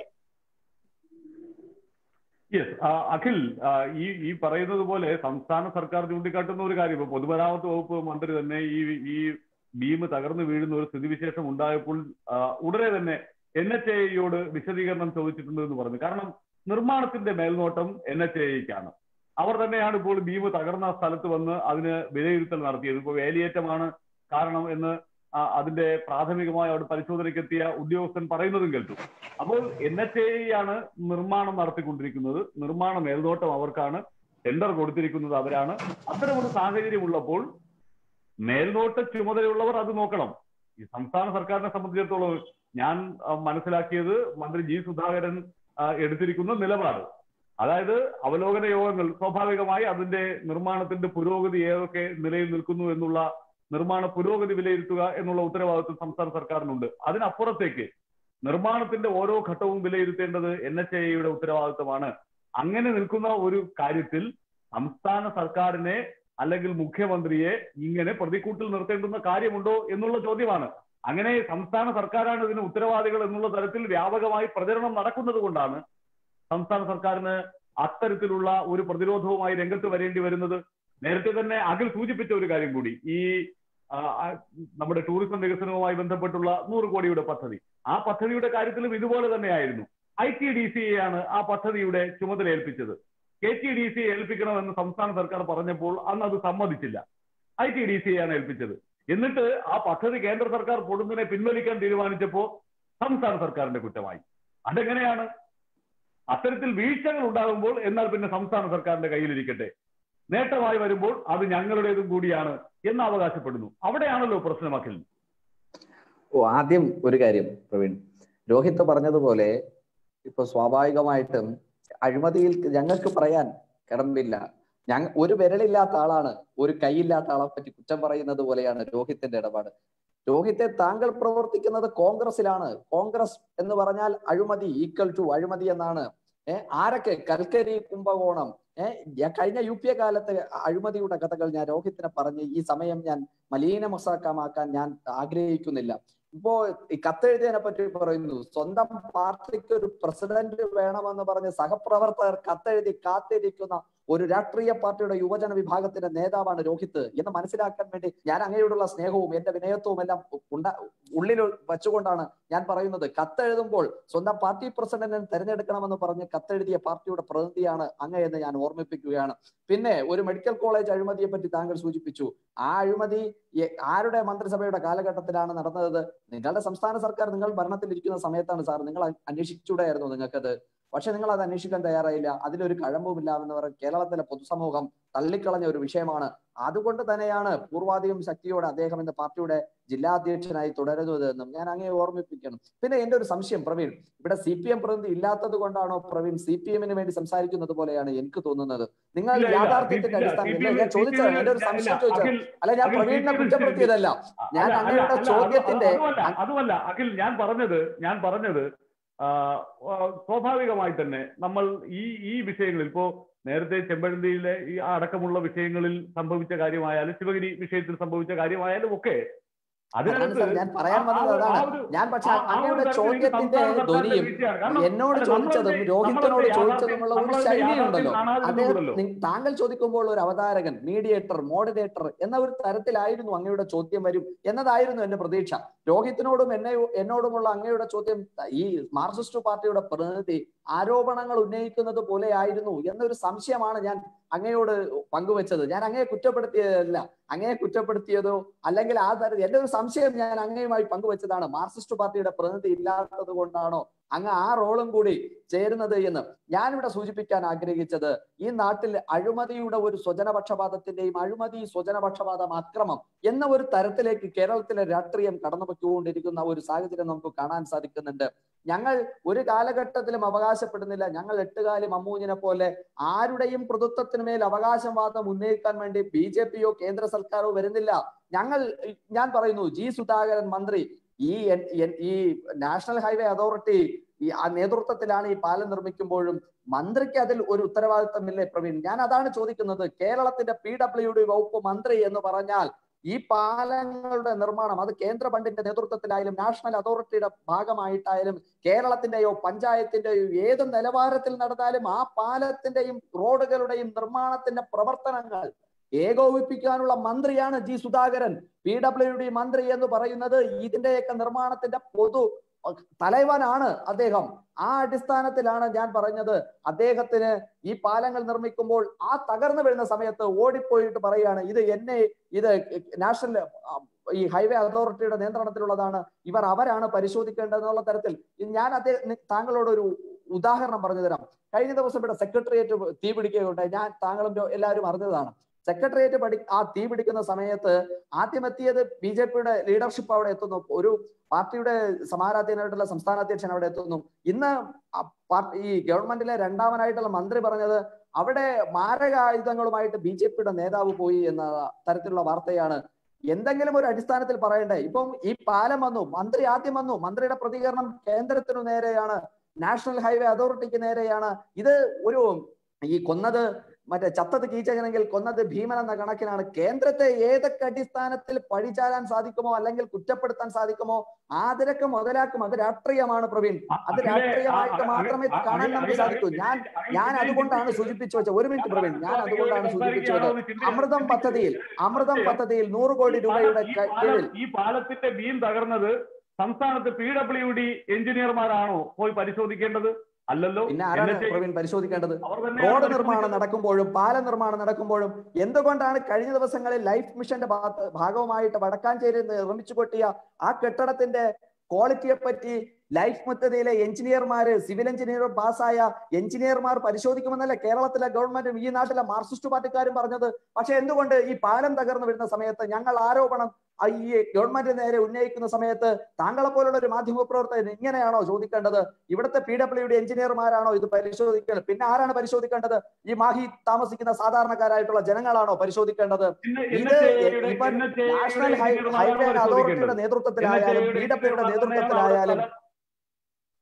യെസ് അഖിൽ ആ, ഈ ഈ പറയുന്നത് പോലെ സംസ്ഥാന സർക്കാർ ചൂണ്ടിക്കാട്ടുന്ന ഒരു കാര്യം ഇപ്പൊ പൊതുമരാമത്ത് വകുപ്പ് മന്ത്രി തന്നെ ഈ ഈ ഭീം തകർന്നു വീഴുന്ന ഒരു സ്ഥിതിവിശേഷം ഉണ്ടായപ്പോൾ ആ, ഉടനെ തന്നെ എൻ എച്ച് ഐയോട് വിശദീകരണം ചോദിച്ചിട്ടുണ്ട് എന്ന് പറഞ്ഞു കാരണം നിർമ്മാണത്തിന്റെ മേൽനോട്ടം എൻ എച്ച് ഐക്കാണ് അവർ തന്നെയാണ് ഇപ്പോൾ ഭീം തകർന്ന സ്ഥലത്ത് വന്ന് അതിന് വിലയിരുത്തൽ നടത്തിയത് ഇപ്പോൾ വേലിയേറ്റമാണ് കാരണം എന്ന് ആ, അതിന്റെ പ്രാഥമികമായ അവിടെ പരിശോധനയ്ക്കെത്തിയ ഉദ്യോഗസ്ഥൻ പറയുന്നതും കേട്ടു അപ്പോൾ എൻ എച്ച് ഐ ആണ് നിർമ്മാണം നടത്തിക്കൊണ്ടിരിക്കുന്നത് നിർമ്മാണ മേൽനോട്ടം അവർക്കാണ് ടെൻഡർ കൊടുത്തിരിക്കുന്നത് അവരാണ് അത്തരമൊരു സാഹചര്യം ഉള്ളപ്പോൾ മേൽനോട്ട ചുമതലയുള്ളവർ അത് നോക്കണം ഈ സംസ്ഥാന സർക്കാരിനെ സംബന്ധിച്ചിടത്തോളം ഞാൻ ആ, മനസ്സിലാക്കിയത് മന്ത്രി ജി സുധാകരൻ ആ, എടുത്തിരിക്കുന്ന നിലപാട് അതായത് അവലോകന യോഗങ്ങൾ സ്വാഭാവികമായി അതിന്റെ നിർമ്മാണത്തിന്റെ പുരോഗതി ഏതൊക്കെ നിലയിൽ നിൽക്കുന്നു എന്നുള്ള നിർമ്മാണ പുരോഗതി വിലയിരുത്തുക എന്നുള്ള ഉത്തരവാദിത്വം സംസ്ഥാന സർക്കാരിനുണ്ട് അതിനപ്പുറത്തേക്ക് നിർമ്മാണത്തിന്റെ ഓരോ ഘട്ടവും വിലയിരുത്തേണ്ടത് എൻ എച്ച് ഐയുടെ ഉത്തരവാദിത്തമാണ് അങ്ങനെ നിൽക്കുന്ന ഒരു കാര്യത്തിൽ സംസ്ഥാന സർക്കാരിനെ അല്ലെങ്കിൽ മുഖ്യമന്ത്രിയെ ഇങ്ങനെ പ്രതിക്കൂട്ടിൽ നിർത്തേണ്ടുന്ന കാര്യമുണ്ടോ എന്നുള്ള ചോദ്യമാണ് അങ്ങനെ സംസ്ഥാന സർക്കാരാണ് ഇതിന് ഉത്തരവാദികൾ എന്നുള്ള തരത്തിൽ വ്യാപകമായി പ്രചരണം നടക്കുന്നത് കൊണ്ടാണ് സംസ്ഥാന സർക്കാരിന് അത്തരത്തിലുള്ള ഒരു പ്രതിരോധവുമായി രംഗത്ത് വരേണ്ടി വരുന്നത് നേരത്തെ തന്നെ അഖിൽ സൂചിപ്പിച്ച ഒരു കാര്യം കൂടി ഈ ആ, ആ, നമ്മുടെ ടൂറിസം വികസനവുമായി ബന്ധപ്പെട്ടുള്ള നൂറ് കോടിയുടെ പദ്ധതി ആ പദ്ധതിയുടെ കാര്യത്തിലും ഇതുപോലെ തന്നെയായിരുന്നു ഐ ടി ഡി സി ആണ് ആ പദ്ധതിയുടെ ചുമതല ഏൽപ്പിച്ചത് കെ ടി ഡി സി ഏൽപ്പിക്കണമെന്ന് സംസ്ഥാന സർക്കാർ പറഞ്ഞപ്പോൾ അന്ന് അത് സമ്മതിച്ചില്ല ഐ ടി ഡി സി ആണ് ഏൽപ്പിച്ചത് എന്നിട്ട് ആ പദ്ധതി കേന്ദ്ര സർക്കാർ പൊടുന്നതിനെ പിൻവലിക്കാൻ തീരുമാനിച്ചപ്പോൾ സംസ്ഥാന സർക്കാരിന്റെ കുറ്റമായി അതെങ്ങനെയാണ് അത്തരത്തിൽ വീഴ്ചകൾ ഉണ്ടാകുമ്പോൾ എന്നാൽ പിന്നെ സംസ്ഥാന സർക്കാരിന്റെ കയ്യിലിരിക്കട്ടെ നേട്ടമായി വരുമ്പോൾ അത് ഞങ്ങളുടേതും കൂടിയാണ് എന്ന് അവകാശപ്പെടുന്നു അവിടെയാണല്ലോ പ്രശ്നമാക്കൽ ഓ ആദ്യം ഒരു കാര്യം പ്രവീൺ രോഹിത് പറഞ്ഞതുപോലെ ഇപ്പൊ സ്വാഭാവികമായിട്ടും അഴിമതിയിൽ ഞങ്ങൾക്ക് പറയാൻ കിടമ്പില്ല ഞങ്ങ ഒരു വിരലില്ലാത്ത ആളാണ് ഒരു കൈയില്ലാത്ത ആളെ പറ്റി കുറ്റം പറയുന്നത് പോലെയാണ് രോഹിത്തിന്റെ ഇടപാട് രോഹിത്തെ താങ്കൾ പ്രവർത്തിക്കുന്നത് കോൺഗ്രസിലാണ് കോൺഗ്രസ് എന്ന് പറഞ്ഞാൽ അഴിമതി ഈക്വൽ ടു അഴിമതി എന്നാണ് ഏഹ് ആരൊക്കെ കൽക്കരി കുംഭകോണം ഏഹ് ഞാൻ കഴിഞ്ഞ യു പി എ കാലത്തെ അഴിമതിയുടെ കഥകൾ ഞാൻ രോഹിത്തിനെ പറഞ്ഞ് ഈ സമയം ഞാൻ മലീനമസാക്കമാക്കാൻ ഞാൻ ആഗ്രഹിക്കുന്നില്ല ഇപ്പോ ഈ കത്തെഴുതിയതിനെ പറ്റി പറയുന്നു സ്വന്തം പാർട്ടിക്ക് ഒരു പ്രസിഡന്റ് വേണമെന്ന് പറഞ്ഞ് സഹപ്രവർത്തകർ കത്തെഴുതി കാത്തിരിക്കുന്ന ഒരു രാഷ്ട്രീയ പാർട്ടിയുടെ യുവജന വിഭാഗത്തിന്റെ നേതാവാണ് രോഹിത് എന്ന് മനസ്സിലാക്കാൻ വേണ്ടി ഞാൻ അങ്ങയോടുള്ള സ്നേഹവും എന്റെ വിനയത്വവും എല്ലാം ഉണ്ട ഉള്ളിൽ വച്ചുകൊണ്ടാണ് ഞാൻ പറയുന്നത് കത്തെഴുതുമ്പോൾ സ്വന്തം പാർട്ടി പ്രസിഡന്റിനെ തെരഞ്ഞെടുക്കണമെന്ന് പറഞ്ഞ് കത്തെഴുതിയ പാർട്ടിയുടെ പ്രതിനിധിയാണ് അങ്ങയെന്ന് ഞാൻ ഓർമ്മിപ്പിക്കുകയാണ് പിന്നെ ഒരു മെഡിക്കൽ കോളേജ് അഴിമതിയെ പറ്റി താങ്കൾ സൂചിപ്പിച്ചു ആ അഴിമതി എ- ആരുടെ മന്ത്രിസഭയുടെ കാലഘട്ടത്തിലാണ് നടന്നത് നിങ്ങളുടെ സംസ്ഥാന സർക്കാർ നിങ്ങൾ ഭരണത്തിലിരിക്കുന്ന സമയത്താണ് സാർ നിങ്ങൾ അ- അന്വേഷിച്ചൂടെയായിരുന്നു നിങ്ങൾക്കത് പക്ഷെ നിങ്ങൾ അത് അന്വേഷിക്കാൻ തയ്യാറായില്ല അതിലൊരു കഴമ്പുമില്ല എന്ന് പറഞ്ഞ കേരളത്തിലെ പൊതുസമൂഹം തള്ളിക്കളഞ്ഞ ഒരു വിഷയമാണ് അതുകൊണ്ട് തന്നെയാണ് പൂർവാധികം ശക്തിയോടെ അദ്ദേഹം എന്ന പാർട്ടിയുടെ ജില്ലാ അധ്യക്ഷനായി തുടരുന്നതെന്നും ഞാൻ അങ്ങേ ഓർമ്മിപ്പിക്കണം പിന്നെ എന്റെ ഒരു സംശയം പ്രവീൺ ഇവിടെ സി പി എം പ്രതിനിധി ഇല്ലാത്തത് കൊണ്ടാണോ പ്രവീൺ സി പി എമ്മിന് വേണ്ടി സംസാരിക്കുന്നത് പോലെയാണ് എനിക്ക് തോന്നുന്നത് നിങ്ങൾ ഇല്ല, ഇല്ല, യാഥാർത്ഥ്യത്തിന്റെ ഇല്ല, അടിസ്ഥാനത്തിൽ CPM ഞാൻ ചോദിച്ചതാണ് എന്റെ ഒരു ഇല്ല, സംശയം ചോദിച്ചത് അഖിൽ, അല്ല ഞാൻ അഖിൽ, പ്രവീണിനെ CPM കുറ്റപ്പെടുത്തിയതല്ല ഞാൻ അല്ല, അല്ല, അങ്ങയുടെ അല്ല, അത് ചോദ്യത്തിന്റെ അതുമല്ല അതുമല്ല അഖിൽ ഞാൻ പറഞ്ഞത് ഞാൻ പറഞ്ഞത് ആ, ആ, സ്വാഭാവികമായി തന്നെ നമ്മൾ ഈ ഈ വിഷയങ്ങളിൽ ഇപ്പോ നേരത്തെ ചെമ്പഴന്തിയിലെ ഈ അടക്കമുള്ള വിഷയങ്ങളിൽ സംഭവിച്ച കാര്യമായാലും ശിവഗിരി വിഷയത്തിൽ സംഭവിച്ച കാര്യമായാലും ഒക്കെ അതാണ് അതിനകത്ത് സാർ ഞാൻ പറയാൻ ആ- ആ വന്നത് ഒരു- ആ അതാണ് ഒരു- ഞാൻ പക്ഷെ ആ- ആ ഒരു അങ്ങയുടെ തരത്തിൽ എനിക്ക് ചോദ്യത്തിന്റെ സംസ്ഥാന സർക്കാരിന്റെ ധ്വനിയും വീഴ്ചയാണ്. കാരണം എന്നോട് അല്ല, ചോദിച്ചതും നമ്മളതിന്റെ- രോഹിത്തിനോട് നമ്മളതിന്റെ ചോദിച്ചതുമുള്ള ഒരു യാഥാർത്ഥ്യം- ശൈലി നമ്മളതിന്റെ ഉണ്ടല്ലോ യാഥാർത്ഥ്യം അദ്ദേഹം കാണാതിരുന്നുകൂടല്ലോ. നി- താങ്കൾ ചോദിക്കുമ്പോൾ ഒരു അവതാരകൻ മീഡിയേറ്റർ മോഡറേറ്റർ എന്ന ഒരു തരത്തിലായിരുന്നു അങ്ങയുടെ ചോദ്യം വരും എന്നതായിരുന്നു എന്റെ പ്രതീക്ഷ രോഹിത്തിനോടും എന്നെ എന്നോടുമുള്ള അങ്ങയുടെ ചോദ്യം ഈ മാർക്സിസ്റ്റ് പാർട്ടിയുടെ പ്രതിനിധി ആരോപണങ്ങൾ ഉന്നയിക്കുന്നത് പോലെ ആയിരുന്നു എന്നൊരു സംശയമാണ് ഞാൻ അങ്ങയോട് പങ്കുവെച്ചത് ഞാൻ അങ്ങയെ കുറ്റപ്പെടുത്തിയതല്ല അങ്ങയെ കുറ്റപ്പെടുത്തിയതോ അല്ലെങ്കിൽ ആ തരത്തിൽ എന്റെ ഒരു സംശയം ഞാൻ അങ്ങയുമായി പങ്കുവെച്ചതാണ് മാർക്സിസ്റ്റ് പാർട്ടിയുടെ പ്രതിനിധി ഇല്ലാത്തത് കൊണ്ടാണോ അങ്ങ് ആ റോളും കൂടി ചേരുന്നത് എന്ന് ഞാനിവിടെ സൂചിപ്പിക്കാൻ ആഗ്രഹിച്ചത് ഈ നാട്ടിൽ അഴിമതിയുടെ ഒരു സ്വജനപക്ഷപാതത്തിന്റെയും അഴിമതി സ്വജനപക്ഷപാതം അക്രമം എന്ന ഒരു തരത്തിലേക്ക് കേരളത്തിലെ രാഷ്ട്രീയം കടന്നുപോയിക്കൊണ്ടിരിക്കുന്ന ഒരു സാഹചര്യം നമുക്ക് കാണാൻ സാധിക്കുന്നുണ്ട് ഞങ്ങൾ ഒരു കാലഘട്ടത്തിലും അവകാശപ്പെടുന്നില്ല ഞങ്ങൾ എട്ടുകാലി മമ്മൂഞ്ഞിനെ പോലെ ആരുടെയും പ്രഭുത്വത്തിന് മേൽ അവകാശവാദം ഉന്നയിക്കാൻ വേണ്ടി ബി ജെ പിയോ കേന്ദ്ര സർക്കാരോ വരുന്നില്ല ഞങ്ങൾ ഞാൻ പറയുന്നു ജി സുധാകരൻ മന്ത്രി ഈ എൻ- എൻ- ഈ നാഷണൽ ഹൈവേ അതോറിറ്റി ഈ ആ നേതൃത്വത്തിലാണ് ഈ പാലം നിർമ്മിക്കുമ്പോഴും മന്ത്രിക്ക് അതിൽ ഒരു ഉത്തരവാദിത്തമില്ലേ പ്രവീൺ ഞാൻ അതാണ് ചോദിക്കുന്നത് കേരളത്തിന്റെ പി ഡബ്ല്യു ഡി വകുപ്പ് മന്ത്രി എന്ന് പറഞ്ഞാൽ ഈ പാലങ്ങളുടെ നിർമ്മാണം അത് കേന്ദ്ര ഫണ്ടിന്റെ നേതൃത്വത്തിലായാലും നാഷണൽ അതോറിറ്റിയുടെ ഭാഗമായിട്ടായാലും കേരളത്തിന്റെയോ പഞ്ചായത്തിന്റെയോ ഏത് നിലവാരത്തിൽ നടന്നാലും ആ പാലത്തിന്റെയും റോഡുകളുടെയും നിർമ്മാണത്തിന്റെ പ്രവർത്തനങ്ങൾ ഏകോപിപ്പിക്കാനുള്ള മന്ത്രിയാണ് G Sudhakaran P W D മന്ത്രി എന്ന് പറയുന്നത് ഇതിന്റെയൊക്കെ നിർമ്മാണത്തിന്റെ പൊതു തലവനാണ് അദ്ദേഹം ആ അടിസ്ഥാനത്തിലാണ് ഞാൻ പറഞ്ഞത് അദ്ദേഹത്തിന് ഈ പാലങ്ങൾ നിർമ്മിക്കുമ്പോൾ ആ തകർന്നു വീഴുന്ന സമയത്ത് ഓടിപ്പോയിട്ട് പറയുകയാണ് ഇത് എന്നെ ഇത് നാഷണൽ ആ, ഈ ഹൈവേ അതോറിറ്റിയുടെ നിയന്ത്രണത്തിലുള്ളതാണ് ഇവർ അവരാണ് പരിശോധിക്കേണ്ടതെന്നുള്ള തരത്തിൽ ഇത് ഞാൻ അദ്ദേഹം താങ്കളോട് ഒരു ഉദാഹരണം പറഞ്ഞു തരാം കഴിഞ്ഞ ദിവസം ഇവിടെ സെക്രട്ടേറിയറ്റ് തീ പിടിക്കുകയുണ്ടായി ഞാൻ താങ്കളും എല്ലാവരും അറിഞ്ഞതാണ് സെക്രട്ടേറിയറ്റ് പഠി ആ തീ പിടിക്കുന്ന സമയത്ത് ആദ്യം എത്തിയത് ബി ജെ പിയുടെ ലീഡർഷിപ്പ് അവിടെ എത്തുന്നു ഒരു പാർട്ടിയുടെ സമാരാധ്യനായിട്ടുള്ള സംസ്ഥാന അധ്യക്ഷൻ അവിടെ എത്തുന്നു ഇന്ന് ആ പാർട്ടി ഈ ഗവൺമെന്റിലെ രണ്ടാമനായിട്ടുള്ള മന്ത്രി പറഞ്ഞത് അവിടെ മാരകായുധങ്ങളുമായിട്ട് ബി ജെ പിയുടെ നേതാവ് പോയി എന്ന തരത്തിലുള്ള വാർത്തയാണ് എന്തെങ്കിലും ഒരു അടിസ്ഥാനത്തിൽ പറയണ്ടേ ഇപ്പം ഈ പാലം വന്നു മന്ത്രി ആദ്യം വന്നു മന്ത്രിയുടെ പ്രതികരണം കേന്ദ്രത്തിനു നേരെയാണ് നാഷണൽ ഹൈവേ അതോറിറ്റിക്ക് നേരെയാണ് ഇത് ഒരു ഈ കൊന്നത് മറ്റേ ചത്തത് കീച്ചകനെങ്കിൽ കൊന്നത് ഭീമൻ എന്ന കണക്കിനാണ് കേന്ദ്രത്തെ ഏതൊക്കെ അടിസ്ഥാനത്തിൽ പഴിചാരാൻ സാധിക്കുമോ അല്ലെങ്കിൽ കുറ്റപ്പെടുത്താൻ സാധിക്കുമോ ആതിരക്ക് മുതലാക്കും അത് രാഷ്ട്രീയമാണ് പ്രവീൺ അത് രാഷ്ട്രീയമായിട്ട് മാത്രമേ കാണാൻ നമുക്ക് സാധിക്കൂ ഞാൻ ഞാൻ അതുകൊണ്ടാണ് സൂചിപ്പിച്ചു വെച്ചത് ഒരു മിനിറ്റ് പ്രവീൺ ഞാൻ അതുകൊണ്ടാണ് സൂചിപ്പിച്ചു വെച്ചത് അമൃതം പദ്ധതിയിൽ അമൃതം പദ്ധതിയിൽ നൂറ് കോടി രൂപയുടെ ഈ ക- പാലം- കീഴിൽ ഈ പാലത്തിന്റെ ബീം തകർന്നത് സംസ്ഥാനത്ത് പി ഡബ്ല്യു ഡി എഞ്ചിനീയർമാരാണോ പോയി പരിശോധിക്കേണ്ടത് അല്ലല്ലോ പിന്നെ ആരാണ് എന്നെ ചെയ്യും. പ്രവീൺ പരിശോധിക്കേണ്ടത് അവർ തന്നെയാണ് റോഡ് പരിശോധിക്കേണ്ടത്. നിർമ്മാണം നടക്കുമ്പോഴും പാലം നിർമ്മാണം നടക്കുമ്പോഴും എന്തുകൊണ്ടാണ് കഴിഞ്ഞ ദിവസങ്ങളിൽ ലൈഫ് മിഷന്റെ ഭാഗ- ഭാഗമായിട്ട് വടക്കാഞ്ചേരി നിർമ്മിച്ചു കൊട്ടിയ ആ കെട്ടിടത്തിന്റെ ക്വാളിറ്റിയെ പറ്റി ലൈഫ് പദ്ധതിയിലെ എഞ്ചിനീയർമാര് സിവിൽ എഞ്ചിനീയർ പാസ്സായ എഞ്ചിനീയർമാർ പരിശോധിക്കുമെന്നല്ലേ കേരളത്തിലെ ഗവൺമെന്റും ഈ നാട്ടിലെ മാർക്സിസ്റ്റ് പാർട്ടിക്കാരും പറഞ്ഞത് പക്ഷെ എന്തുകൊണ്ട് ഈ പാലം തകർന്നു വരുന്ന സമയത്ത് ഞങ്ങൾ ആരോപണം ആ ഈ ഗവൺമെന്റ് നേരെ ഉന്നയിക്കുന്ന സമയത്ത് താങ്കളെ പോലുള്ള ഒരു മാധ്യമ പ്രവർത്തകൻ ഇങ്ങനെയാണോ ചോദിക്കേണ്ടത് ഇവിടുത്തെ പി ഡബ്ല്യു ഡി എഞ്ചിനീയർമാരാണോ ഇത് പരിശോധിക്കേണ്ടത് പിന്നെ ആരാണ് പരിശോധിക്കേണ്ടത് ഈ മാഹി താമസിക്കുന്ന സാധാരണക്കാരായിട്ടുള്ള ജനങ്ങളാണോ പരിശോധിക്കേണ്ടത് പിന്നെ ഇത് NHAI-യുടെ ഇവൻ NHAI-യുടെ നാഷണൽ ഹൈ- എഞ്ചിനീയർമാരാണ് ഹൈവേ അതോറിറ്റിയുടെ പരിശോധിക്കേണ്ടത്. നേതൃത്വത്തിലായാലും NHAI-യുടെ പി ഡബ്ല്യുടെ എഞ്ചിനീയർമാർ തന്നെയാണ് നേതൃത്വത്തിലായാലും അവിടെ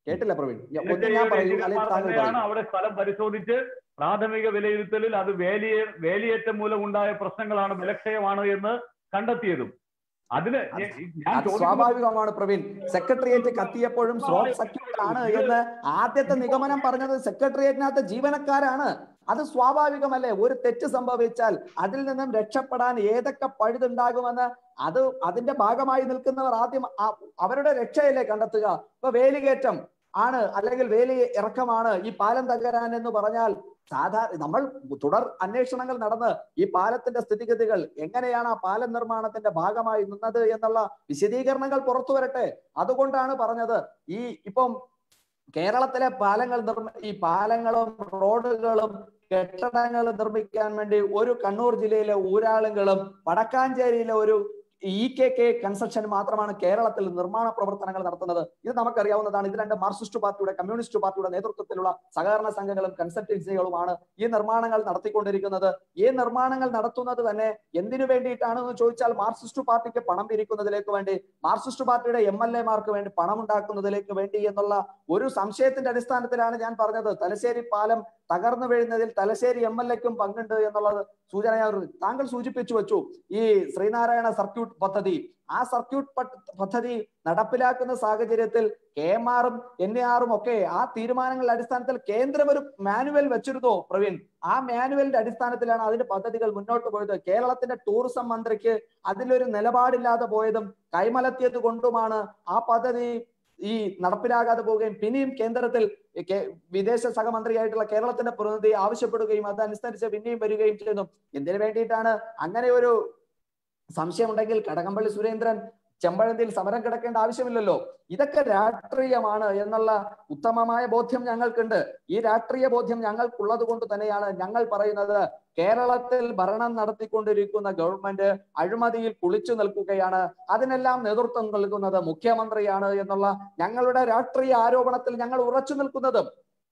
കേട്ടില്ല പ്രവീൺ ഞാൻ- ഇതിന്റെ ഒന്ന് ഞാൻ പറയൂ എഞ്ചിനീയർമാർ അല്ലെങ്കിൽ താങ്കൾ തന്നെയാണ് പറയൂ അവിടെ സ്ഥലം പരിശോധിച്ച് പ്രാഥമിക വിലയിരുത്തലിൽ അത് വേലിയ വേലിയേറ്റം മൂലമുണ്ടായ പ്രശ്നങ്ങളാണ് ബലക്ഷയമാണ് എന്ന് കണ്ടെത്തിയതും അതിന് ഞ- ഞാൻ അത് ചോദിക്കുന്നത് സ്വാഭാവികമാണ് പ്രവീൺ സെക്രട്ടേറിയറ്റ് കത്തിയപ്പോഴും ഷോർട്ട് സർക്യൂട്ട് ആണ് എന്ന് ആദ്യത്തെ നിഗമനം പറഞ്ഞത് സെക്രട്ടേറിയറ്റിനകത്ത് ജീവനക്കാരാണ് അത് സ്വാഭാവികമല്ലേ ഒരു തെറ്റ് സംഭവിച്ചാൽ അതിൽ നിന്നും രക്ഷപ്പെടാൻ ഏതൊക്കെ പഴുതുണ്ടാകുമെന്ന് അത് അതിന്റെ ഭാഗമായി നിൽക്കുന്നവർ ആദ്യം ആ- അവരുടെ രക്ഷയല്ലേ കണ്ടെത്തുക ഇപ്പൊ വേലികേറ്റം ആണ് അല്ലെങ്കിൽ വേലി ഇറക്കമാണ് ഈ പാലം തകരാൻ എന്ന് പറഞ്ഞാൽ സാധാരണ നമ്മൾ തുടർ അന്വേഷണങ്ങൾ നടന്ന് ഈ പാലത്തിന്റെ സ്ഥിതിഗതികൾ എങ്ങനെയാണ് ആ പാലം നിർമ്മാണത്തിന്റെ ഭാഗമായി നിന്നത് എന്നുള്ള വിശദീകരണങ്ങൾ പുറത്തു വരട്ടെ അതുകൊണ്ടാണ് പറഞ്ഞത് ഈ ഇപ്പം കേരളത്തിലെ പാലങ്ങൾ നിർമ്മ ഈ പാലങ്ങളും റോഡുകളും കെട്ടിടങ്ങളും നിർമ്മിക്കാൻ വേണ്ടി ഒരു കണ്ണൂർ ജില്ലയിലെ ഊരാളുകളും വടക്കാഞ്ചേരിയിലെ ഒരു ഇ കെ കെ കൺസ്ട്രക്ഷൻ മാത്രമാണ് കേരളത്തിൽ നിർമ്മാണ പ്രവർത്തനങ്ങൾ നടത്തുന്നത് ഇത് നമുക്കറിയാവുന്നതാണ് ഇത് രണ്ട് മാർക്സിസ്റ്റ് പാർട്ടിയുടെ കമ്മ്യൂണിസ്റ്റ് പാർട്ടിയുടെ നേതൃത്വത്തിലുള്ള സഹകരണ സംഘങ്ങളും കൺസൾട്ടൻസികളുമാണ് ഈ നിർമ്മാണങ്ങൾ നടത്തിക്കൊണ്ടിരിക്കുന്നത് ഈ നിർമ്മാണങ്ങൾ നടത്തുന്നത് തന്നെ എന്തിനു വേണ്ടിയിട്ടാണെന്ന് ചോദിച്ചാൽ മാർക്സിസ്റ്റ് പാർട്ടിക്ക് പണം പിരിക്കുന്നതിലേക്ക് വേണ്ടി മാർക്സിസ്റ്റ് പാർട്ടിയുടെ എം എൽ എമാർക്ക് വേണ്ടി പണം ഉണ്ടാക്കുന്നതിലേക്ക് വേണ്ടി എന്നുള്ള ഒരു സംശയത്തിന്റെ അടിസ്ഥാനത്തിലാണ് ഞാൻ പറഞ്ഞത് തലശ്ശേരി പാലം തകർന്നു വീഴുന്നതിൽ തലശ്ശേരി എം എൽ എക്കും പങ്കുണ്ട് എന്നുള്ളത് സൂചന ഞാൻ ഒരു- താങ്കൾ സൂചിപ്പിച്ചു വെച്ചു ഈ ശ്രീനാരായണ സർക്യൂട്ട് പദ്ധതി ആ സർക്യൂട്ട് പട്ട് പദ്ധതി നടപ്പിലാക്കുന്ന സാഹചര്യത്തിൽ കെ എം ആറും എൻ എ ആറും ഒക്കെ ആ തീരുമാനങ്ങളുടെ അടിസ്ഥാനത്തിൽ കേന്ദ്രം ഒരു മാനുവൽ വെച്ചിരുന്നോ പ്രവീൺ ആ മാനുവലിന്റെ അടിസ്ഥാനത്തിലാണ് അതിന്റെ പദ്ധതികൾ മുന്നോട്ട് പോയത് കേരളത്തിന്റെ ടൂറിസം മന്ത്രിക്ക് അതിലൊരു നിലപാടില്ലാതെ പോയതും കൈമലത്തിയത് കൊണ്ടുമാണ് ആ പദ്ധതി ഈ നടപ്പിലാകാതെ പോവുകയും പിന്നെയും കേന്ദ്രത്തിൽ ഈ കേ- വിദേശ സഹമന്ത്രിയായിട്ടുള്ള കേരളത്തിന്റെ പ്രതിനിധി ആവശ്യപ്പെടുകയും അതനുസരിച്ച് പിന്നെയും വരികയും ചെയ്യുന്നു എന്തിനു വേണ്ടിയിട്ടാണ് അങ്ങനെ ഒരു സംശയമുണ്ടെങ്കിൽ കടകംപള്ളി സുരേന്ദ്രൻ ചെമ്പഴന്തിയിൽ സമരം കിടക്കേണ്ട ആവശ്യമില്ലല്ലോ ഇതൊക്കെ രാഷ്ട്രീയമാണ് എന്നുള്ള ഉത്തമമായ ബോധ്യം ഞങ്ങൾക്കുണ്ട് ഈ രാഷ്ട്രീയ ബോധ്യം ഞങ്ങൾക്കുള്ളത് കൊണ്ട് തന്നെയാണ് ഞങ്ങൾ പറയുന്നത് കേരളത്തിൽ ഭരണം നടത്തിക്കൊണ്ടിരിക്കുന്ന ഗവൺമെന്റ് അഴിമതിയിൽ കുളിച്ചു നിൽക്കുകയാണ് അതിനെല്ലാം നേതൃത്വം നൽകുന്നത് മുഖ്യമന്ത്രിയാണ് എന്നുള്ള ഞങ്ങളുടെ രാഷ്ട്രീയ ആരോപണത്തിൽ ഞങ്ങൾ ഉറച്ചു നിൽക്കുന്നതും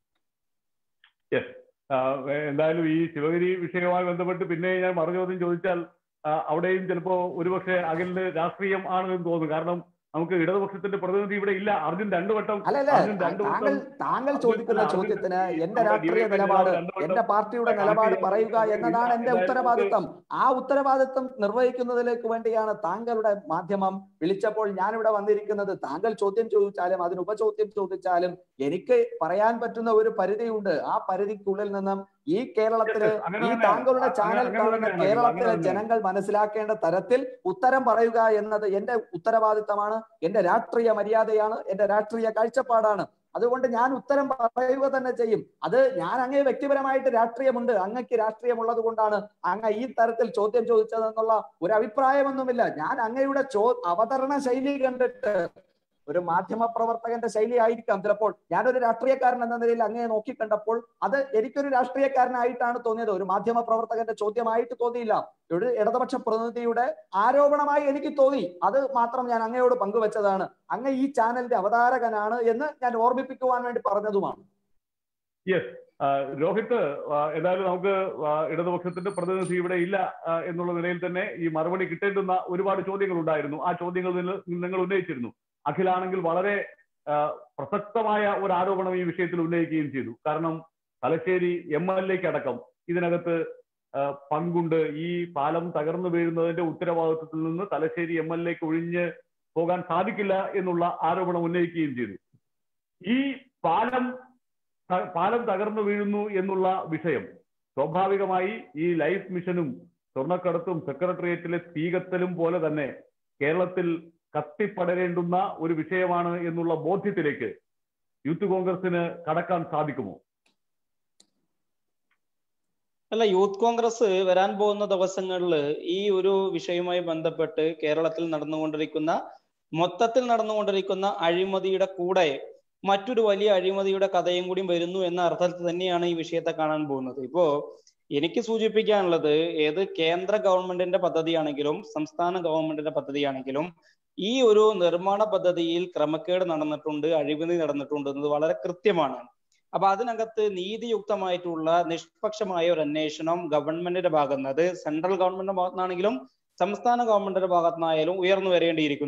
ആ, എന്തായാലും ഈ ശിവഗിരി വിഷയവുമായി ബന്ധപ്പെട്ട് പിന്നെ ഞാൻ മറുചോദ്യം ചോദിച്ചാൽ ആ, അവിടെയും ചിലപ്പോ ഒരുപക്ഷെ അഖിലിന് രാഷ്ട്രീയം ആണെന്ന് തോന്നുന്നു കാരണം നമുക്ക് ഇടതുപക്ഷത്തിന്റെ പ്രതിനിധി ഇവിടെ ഇല്ല അർജുൻ രണ്ടു വട്ടം അല്ലല്ല അർജുൻ രണ്ടു താങ്കൾ വട്ടം താങ്കൾ അർജുൻ ചോദിക്കുന്ന അർജുൻ ചോദ്യത്തിന് എന്റെ നമ്മുടെ രാഷ്ട്രീയ DYP നിലപാട് രണ്ടു വട്ടം എന്റെ പാർട്ടിയുടെ കണക്ട് നിലപാട് ചെയ്യാൻ പറയുക പറ്റുന്നില്ല. എന്നതാണ് എന്റെ എന്തായാലും ഉത്തരവാദിത്തം ആ ഉത്തരവാദിത്തം നിർവഹിക്കുന്നതിലേക്ക് വേണ്ടിയാണ് താങ്കളുടെ മാധ്യമം വിളിച്ചപ്പോൾ ഞാനിവിടെ വന്നിരിക്കുന്നത് താങ്കൾ ചോദ്യം ചോദിച്ചാലും അതിന് ഉപചോദ്യം ചോദിച്ചാലും എനിക്ക് പറയാൻ പറ്റുന്ന ഒരു പരിധിയുണ്ട് ആ പരിധിക്കുള്ളിൽ നിന്നും ഈ കേരളത്തില് Yes, yes, അങ്ങനെ ഈ തന്നെയാണ്. താങ്കളുടെ അങ്ങനെ- ചാനൽ അങ്ങനെ കാണുന്ന തന്നെയാണ്. കേരളത്തിലെ അങ്ങനെ ജനങ്ങൾ മനസ്സിലാക്കേണ്ട തരത്തിൽ ഉത്തരം പറയുക എന്നത് എന്റെ ഉത്തരവാദിത്തമാണ് എന്റെ രാഷ്ട്രീയ മര്യാദയാണ് എന്റെ രാഷ്ട്രീയ കാഴ്ചപ്പാടാണ് അതുകൊണ്ട് ഞാൻ ഉത്തരം പറയുക തന്നെ ചെയ്യും അത് ഞാൻ അങ്ങേ വ്യക്തിപരമായിട്ട് രാഷ്ട്രീയമുണ്ട് അങ്ങക്ക് രാഷ്ട്രീയമുള്ളത് കൊണ്ടാണ് അങ്ങ് ഈ തരത്തിൽ ചോദ്യം ചോദിച്ചതെന്നുള്ള ഒരു അഭിപ്രായമൊന്നുമില്ല ഞാൻ അങ്ങയുടെ ചോ അവതരണ ശൈലി കണ്ടിട്ട് ഒരു മാധ്യമ പ്രവർത്തകന്റെ ശൈലി ആയിരിക്കാം ചിലപ്പോൾ ഞാനൊരു രാഷ്ട്രീയക്കാരൻ എന്ന നിലയിൽ അങ്ങയെ നോക്കിക്കണ്ടപ്പോൾ അത് എനിക്കൊരു രാഷ്ട്രീയക്കാരനായിട്ടാണ് തോന്നിയത് ഒരു മാധ്യമ പ്രവർത്തകന്റെ ചോദ്യമായിട്ട് തോന്നിയില്ല ഒരു ഇടതുപക്ഷ പ്രതിനിധിയുടെ ആരോപണമായി എനിക്ക് തോന്നി അത് മാത്രം ഞാൻ അങ്ങയോട് പങ്കുവച്ചതാണ് അങ്ങ് ഈ ചാനലിന്റെ അവതാരകനാണ് എന്ന് ഞാൻ ഓർമ്മിപ്പിക്കുവാൻ വേണ്ടി പറഞ്ഞതുമാണ് യെസ് രോഹിത് ആ, എന്തായാലും നമുക്ക് ആ, ഇടതുപക്ഷത്തിന്റെ പ്രതിനിധി ഇവിടെ ഇല്ല ആ, എന്നുള്ള നിലയിൽ തന്നെ ഈ മറുപടി കിട്ടേണ്ടുന്ന ഒരുപാട് ചോദ്യങ്ങൾ ഉണ്ടായിരുന്നു ആ ചോദ്യങ്ങൾ നിങ്ങൾ- നിങ്ങൾ ഉന്നയിച്ചിരുന്നു അഖിലാണെങ്കിൽ വളരെ ആ, പ്രസക്തമായ ഒരു ആരോപണം ഈ വിഷയത്തിൽ ഉന്നയിക്കുകയും ചെയ്തു കാരണം തലശ്ശേരി എം എൽ എക്ക് അടക്കം ഇതിനകത്ത് ആ, പങ്കുണ്ട് ഈ പാലം തകർന്നു വീഴുന്നതിന്റെ ഉത്തരവാദിത്വത്തിൽ നിന്ന് തലശ്ശേരി എം എൽ എക്ക് ഒഴിഞ്ഞ് പോകാൻ സാധിക്കില്ല എന്നുള്ള ആരോപണം ഉന്നയിക്കുകയും ചെയ്തു ഈ പാലം ത- പാലം തകർന്നു വീഴുന്നു എന്നുള്ള വിഷയം സ്വാഭാവികമായി ഈ ലൈഫ് മിഷനും സ്വർണ്ണക്കടത്തും സെക്രട്ടേറിയറ്റിലെ തീകത്തലും പോലെ തന്നെ കേരളത്തിൽ കത്തിപ്പടരേണ്ടുന്ന ഒരു വിഷയമാണ് എന്നുള്ള ബോധ്യത്തിലേക്ക് യൂത്ത് കോൺഗ്രസിന് കടക്കാൻ സാധിക്കുമോ അല്ല യൂത്ത് കോൺഗ്രസ് വരാൻ പോകുന്ന ദിവസങ്ങളിൽ ഈ ഒരു വിഷയവുമായി ബന്ധപ്പെട്ട് കേരളത്തിൽ നടന്നുകൊണ്ടിരിക്കുന്ന മൊത്തത്തിൽ നടന്നുകൊണ്ടിരിക്കുന്ന അഴിമതിയുടെ കൂടെ മറ്റൊരു വലിയ അഴിമതിയുടെ കഥയും കൂടി വരുന്നു എന്ന അർത്ഥത്തിൽ തന്നെയാണ് ഈ വിഷയത്തെ കാണാൻ പോകുന്നത് ഇപ്പോ എനിക്ക് സൂചിപ്പിക്കാനുള്ളത് ഏത് കേന്ദ്ര ഗവൺമെന്റിന്റെ പദ്ധതിയാണെങ്കിലും സംസ്ഥാന ഗവൺമെന്റിന്റെ പദ്ധതിയാണെങ്കിലും ഈ ഒരു നിർമ്മാണ പദ്ധതിയിൽ ക്രമക്കേട് നടന്നിട്ടുണ്ട് അഴിമതി നടന്നിട്ടുണ്ട് എന്നത് വളരെ കൃത്യമാണ് അപ്പൊ അതിനകത്ത് നീതിയുക്തമായിട്ടുള്ള നിഷ്പക്ഷമായ ഒരു അന്വേഷണം ഗവൺമെന്റിന്റെ ഭാഗത്ത് അത് സെൻട്രൽ ഗവൺമെന്റിന്റെ ഭാഗത്തുനിന്നാണെങ്കിലും സംസ്ഥാന ഗവൺമെന്റിന്റെ ഭാഗത്തുനിന്നായാലും ഉയർന്നു വരേണ്ടിയിരിക്കുന്നു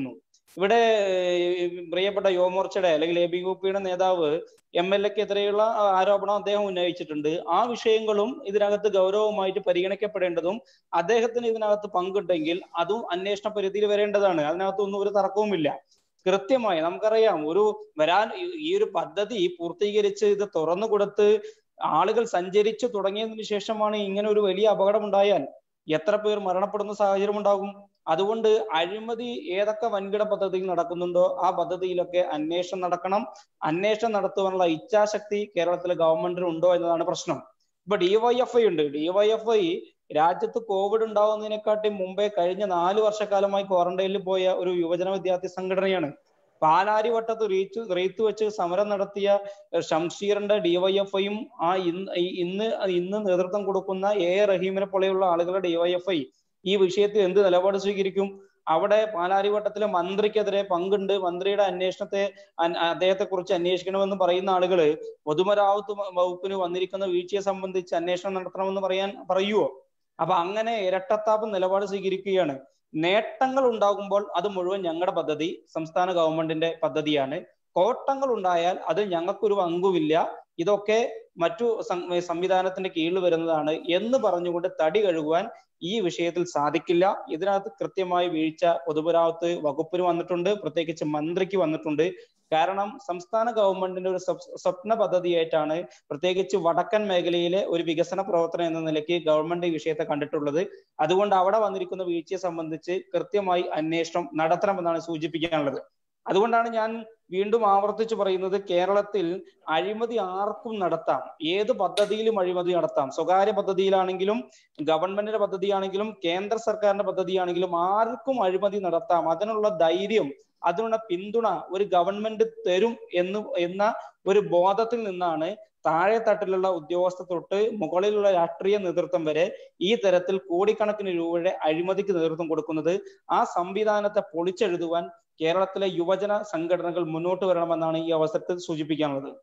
ഇവിടെ ഏഹ്, പ്രിയപ്പെട്ട യുവമോർച്ചയുടെ അല്ലെങ്കിൽ എ ബി യു പിയുടെ നേതാവ് എം എൽ എക്കെതിരെയുള്ള ആരോപണം അദ്ദേഹം ഉന്നയിച്ചിട്ടുണ്ട് ആ വിഷയങ്ങളും ഇതിനകത്ത് ഗൗരവമായിട്ട് പരിഗണിക്കപ്പെടേണ്ടതും അദ്ദേഹത്തിന് ഇതിനകത്ത് പങ്കുണ്ടെങ്കിൽ അതും അന്വേഷണ പരിധിയിൽ വരേണ്ടതാണ് അതിനകത്തൊന്നും ഒരു തർക്കവുമില്ല കൃത്യമായി നമുക്കറിയാം ഒരു വരാൻ ഈ- ഈ ഒരു പദ്ധതി പൂർത്തീകരിച്ച് ഇത് തുറന്നു കൊടുത്ത് ആളുകൾ സഞ്ചരിച്ചു തുടങ്ങിയതിനു ശേഷമാണ് ഇങ്ങനെ ഒരു വലിയ അപകടം ഉണ്ടായാൽ എത്ര പേർ മരണപ്പെടുന്ന സാഹചര്യം ഉണ്ടാകും അതുകൊണ്ട് അഴിമതി ഏതൊക്കെ വൻകിട പദ്ധതിയിൽ നടക്കുന്നുണ്ടോ ആ പദ്ധതിയിലൊക്കെ അന്വേഷണം നടക്കണം അന്വേഷണം നടത്തുവാനുള്ള ഇച്ഛാശക്തി കേരളത്തിലെ ഗവൺമെന്റിന് ഉണ്ടോ എന്നതാണ് പ്രശ്നം ഇപ്പൊ ഡിവൈഎഫ്ഐ ഉണ്ട് ഡിവൈഎഫ്ഐ രാജ്യത്ത് കോവിഡ് ഉണ്ടാവുന്നതിനെക്കാട്ടി മുമ്പേ കഴിഞ്ഞ നാല് വർഷക്കാലമായി ക്വാറന്റൈനിൽ പോയ ഒരു യുവജന വിദ്യാർത്ഥി സംഘടനയാണ് പാലാരിവട്ടത്ത് റീച്ച് റീത്ത് വെച്ച് സമരം നടത്തിയ ഷംഷീറിന്റെ ഡിവൈഎഫ്ഐയും ആ ഇന്ന് ഈ- ഇന്ന് ഇന്ന് നേതൃത്വം കൊടുക്കുന്ന എ എ റഹീമിനെ പോലെയുള്ള ആളുകളുടെ ഡിവൈഎഫ്ഐ ഈ വിഷയത്തിൽ എന്ത് നിലപാട് സ്വീകരിക്കും അവിടെ പാലാരിവട്ടത്തിലെ മന്ത്രിക്കെതിരെ പങ്കുണ്ട് മന്ത്രിയുടെ അന്വേഷണത്തെ അൻ- അദ്ദേഹത്തെ കുറിച്ച് അന്വേഷിക്കണമെന്ന് പറയുന്ന ആളുകള് പൊതുമരാമത്ത് വ- വകുപ്പിന് വന്നിരിക്കുന്ന വീഴ്ചയെ സംബന്ധിച്ച് അന്വേഷണം നടത്തണമെന്ന് പറയാൻ പറയുവോ അപ്പൊ അങ്ങനെ ഇരട്ടത്താപ്പ് നിലപാട് സ്വീകരിക്കുകയാണ് നേട്ടങ്ങൾ ഉണ്ടാകുമ്പോൾ അത് മുഴുവൻ ഞങ്ങളുടെ പദ്ധതി സംസ്ഥാന ഗവൺമെന്റിന്റെ പദ്ധതിയാണ് കോട്ടങ്ങൾ ഉണ്ടായാൽ അതിൽ ഞങ്ങൾക്കൊരു പങ്കുമില്ല ഇതൊക്കെ മറ്റു സം- സംവിധാനത്തിന്റെ കീഴിൽ വരുന്നതാണ് എന്ന് പറഞ്ഞുകൊണ്ട് തടി കഴുകുവാൻ ഈ വിഷയത്തിൽ സാധിക്കില്ല ഇതിനകത്ത് കൃത്യമായി വീഴ്ച പൊതുമരാമത്ത് വകുപ്പിന് വന്നിട്ടുണ്ട് പ്രത്യേകിച്ച് മന്ത്രിക്ക് വന്നിട്ടുണ്ട് കാരണം സംസ്ഥാന ഗവൺമെന്റിന്റെ ഒരു സ്വപ്- സ്വപ്ന പദ്ധതിയായിട്ടാണ് പ്രത്യേകിച്ച് വടക്കൻ മേഖലയിലെ ഒരു വികസന പ്രവർത്തനം എന്ന നിലയ്ക്ക് ഗവൺമെന്റ് ഈ വിഷയത്തെ കണ്ടിട്ടുള്ളത് അതുകൊണ്ട് അവിടെ വന്നിരിക്കുന്ന വീഴ്ചയെ സംബന്ധിച്ച് കൃത്യമായി അന്വേഷണം നടത്തണമെന്നാണ് സൂചിപ്പിക്കാനുള്ളത് അതുകൊണ്ടാണ് ഞാൻ വീണ്ടും ആവർത്തിച്ചു പറയുന്നത് കേരളത്തിൽ അഴിമതി ആർക്കും നടത്താം ഏത് പദ്ധതിയിലും അഴിമതി നടത്താം സ്വകാര്യ പദ്ധതിയിലാണെങ്കിലും ഗവൺമെന്റിന്റെ പദ്ധതിയാണെങ്കിലും കേന്ദ്ര സർക്കാരിന്റെ പദ്ധതിയാണെങ്കിലും ആർക്കും അഴിമതി നടത്താം അതിനുള്ള ധൈര്യം അതിനുള്ള പിന്തുണ ഒരു ഗവൺമെന്റ് തരും എന്ന് എന്ന ഒരു ബോധത്തിൽ നിന്നാണ് താഴെ തട്ടിലുള്ള ഉദ്യോഗസ്ഥ തൊട്ട് മുകളിലുള്ള രാഷ്ട്രീയ നേതൃത്വം വരെ ഈ തരത്തിൽ കോടിക്കണക്കിന് രൂപയുടെ അഴിമതിക്ക് നേതൃത്വം കൊടുക്കുന്നത് ആ സംവിധാനത്തെ പൊളിച്ചെഴുതുവാൻ കേരളത്തിലെ യുവജന സംഘടനകൾ മുന്നോട്ട് വരണമെന്നാണ് ഈ അവസരത്തിൽ സൂചിപ്പിക്കാനുള്ളത്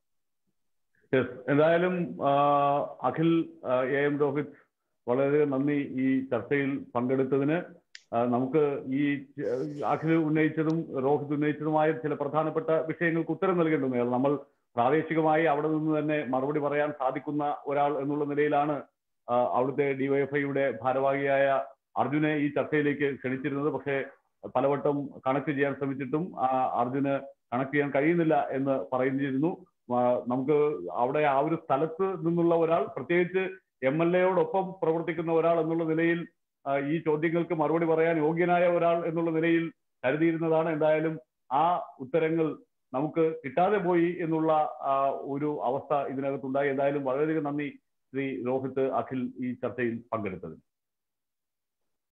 യെസ് എന്തായാലും ആ, അഖിൽ ആ, എ എം രോഹിത് വളരെ നന്ദി ഈ ചർച്ചയിൽ പങ്കെടുത്തതിന് ആ, നമുക്ക് ഈ ച- അഖിൽ ഉന്നയിച്ചതും രോഹിത് ഉന്നയിച്ചതുമായ ചില പ്രധാനപ്പെട്ട വിഷയങ്ങൾക്ക് ഉത്തരം നൽകേണ്ടതുണ്ട് നമ്മൾ പ്രാദേശികമായി അവിടെ നിന്ന് തന്നെ മറുപടി പറയാൻ സാധിക്കുന്ന ഒരാൾ എന്നുള്ള നിലയിലാണ് ആ, അവിടുത്തെ ഡിവൈഎഫ്ഐയുടെ ഭാരവാഹിയായ അർജുനെ ഈ ചർച്ചയിലേക്ക് ക്ഷണിച്ചിരുന്നത് പക്ഷേ പലവട്ടം കണക്ട് ചെയ്യാൻ ശ്രമിച്ചിട്ടും ആ, അർജുന് കണക്ട് ചെയ്യാൻ കഴിയുന്നില്ല എന്ന് പറയുന്നിരുന്നു ആ, നമുക്ക് അവിടെ ആ ഒരു സ്ഥലത്ത് നിന്നുള്ള ഒരാൾ പ്രത്യേകിച്ച് എം എൽ എയോടൊപ്പം പ്രവർത്തിക്കുന്ന ഒരാൾ എന്നുള്ള നിലയിൽ ആ, ഈ ചോദ്യങ്ങൾക്ക് മറുപടി പറയാൻ യോഗ്യനായ ഒരാൾ എന്നുള്ള നിലയിൽ കരുതിയിരുന്നതാണ് എന്തായാലും ആ ഉത്തരങ്ങൾ നമുക്ക് കിട്ടാതെ പോയി എന്നുള്ള ആ, ഒരു അവസ്ഥ ഇതിനകത്തുണ്ടായി എന്തായാലും വളരെയധികം നന്ദി ശ്രീ രോഹിത് അഖിൽ ഈ ചർച്ചയിൽ പങ്കെടുത്തത്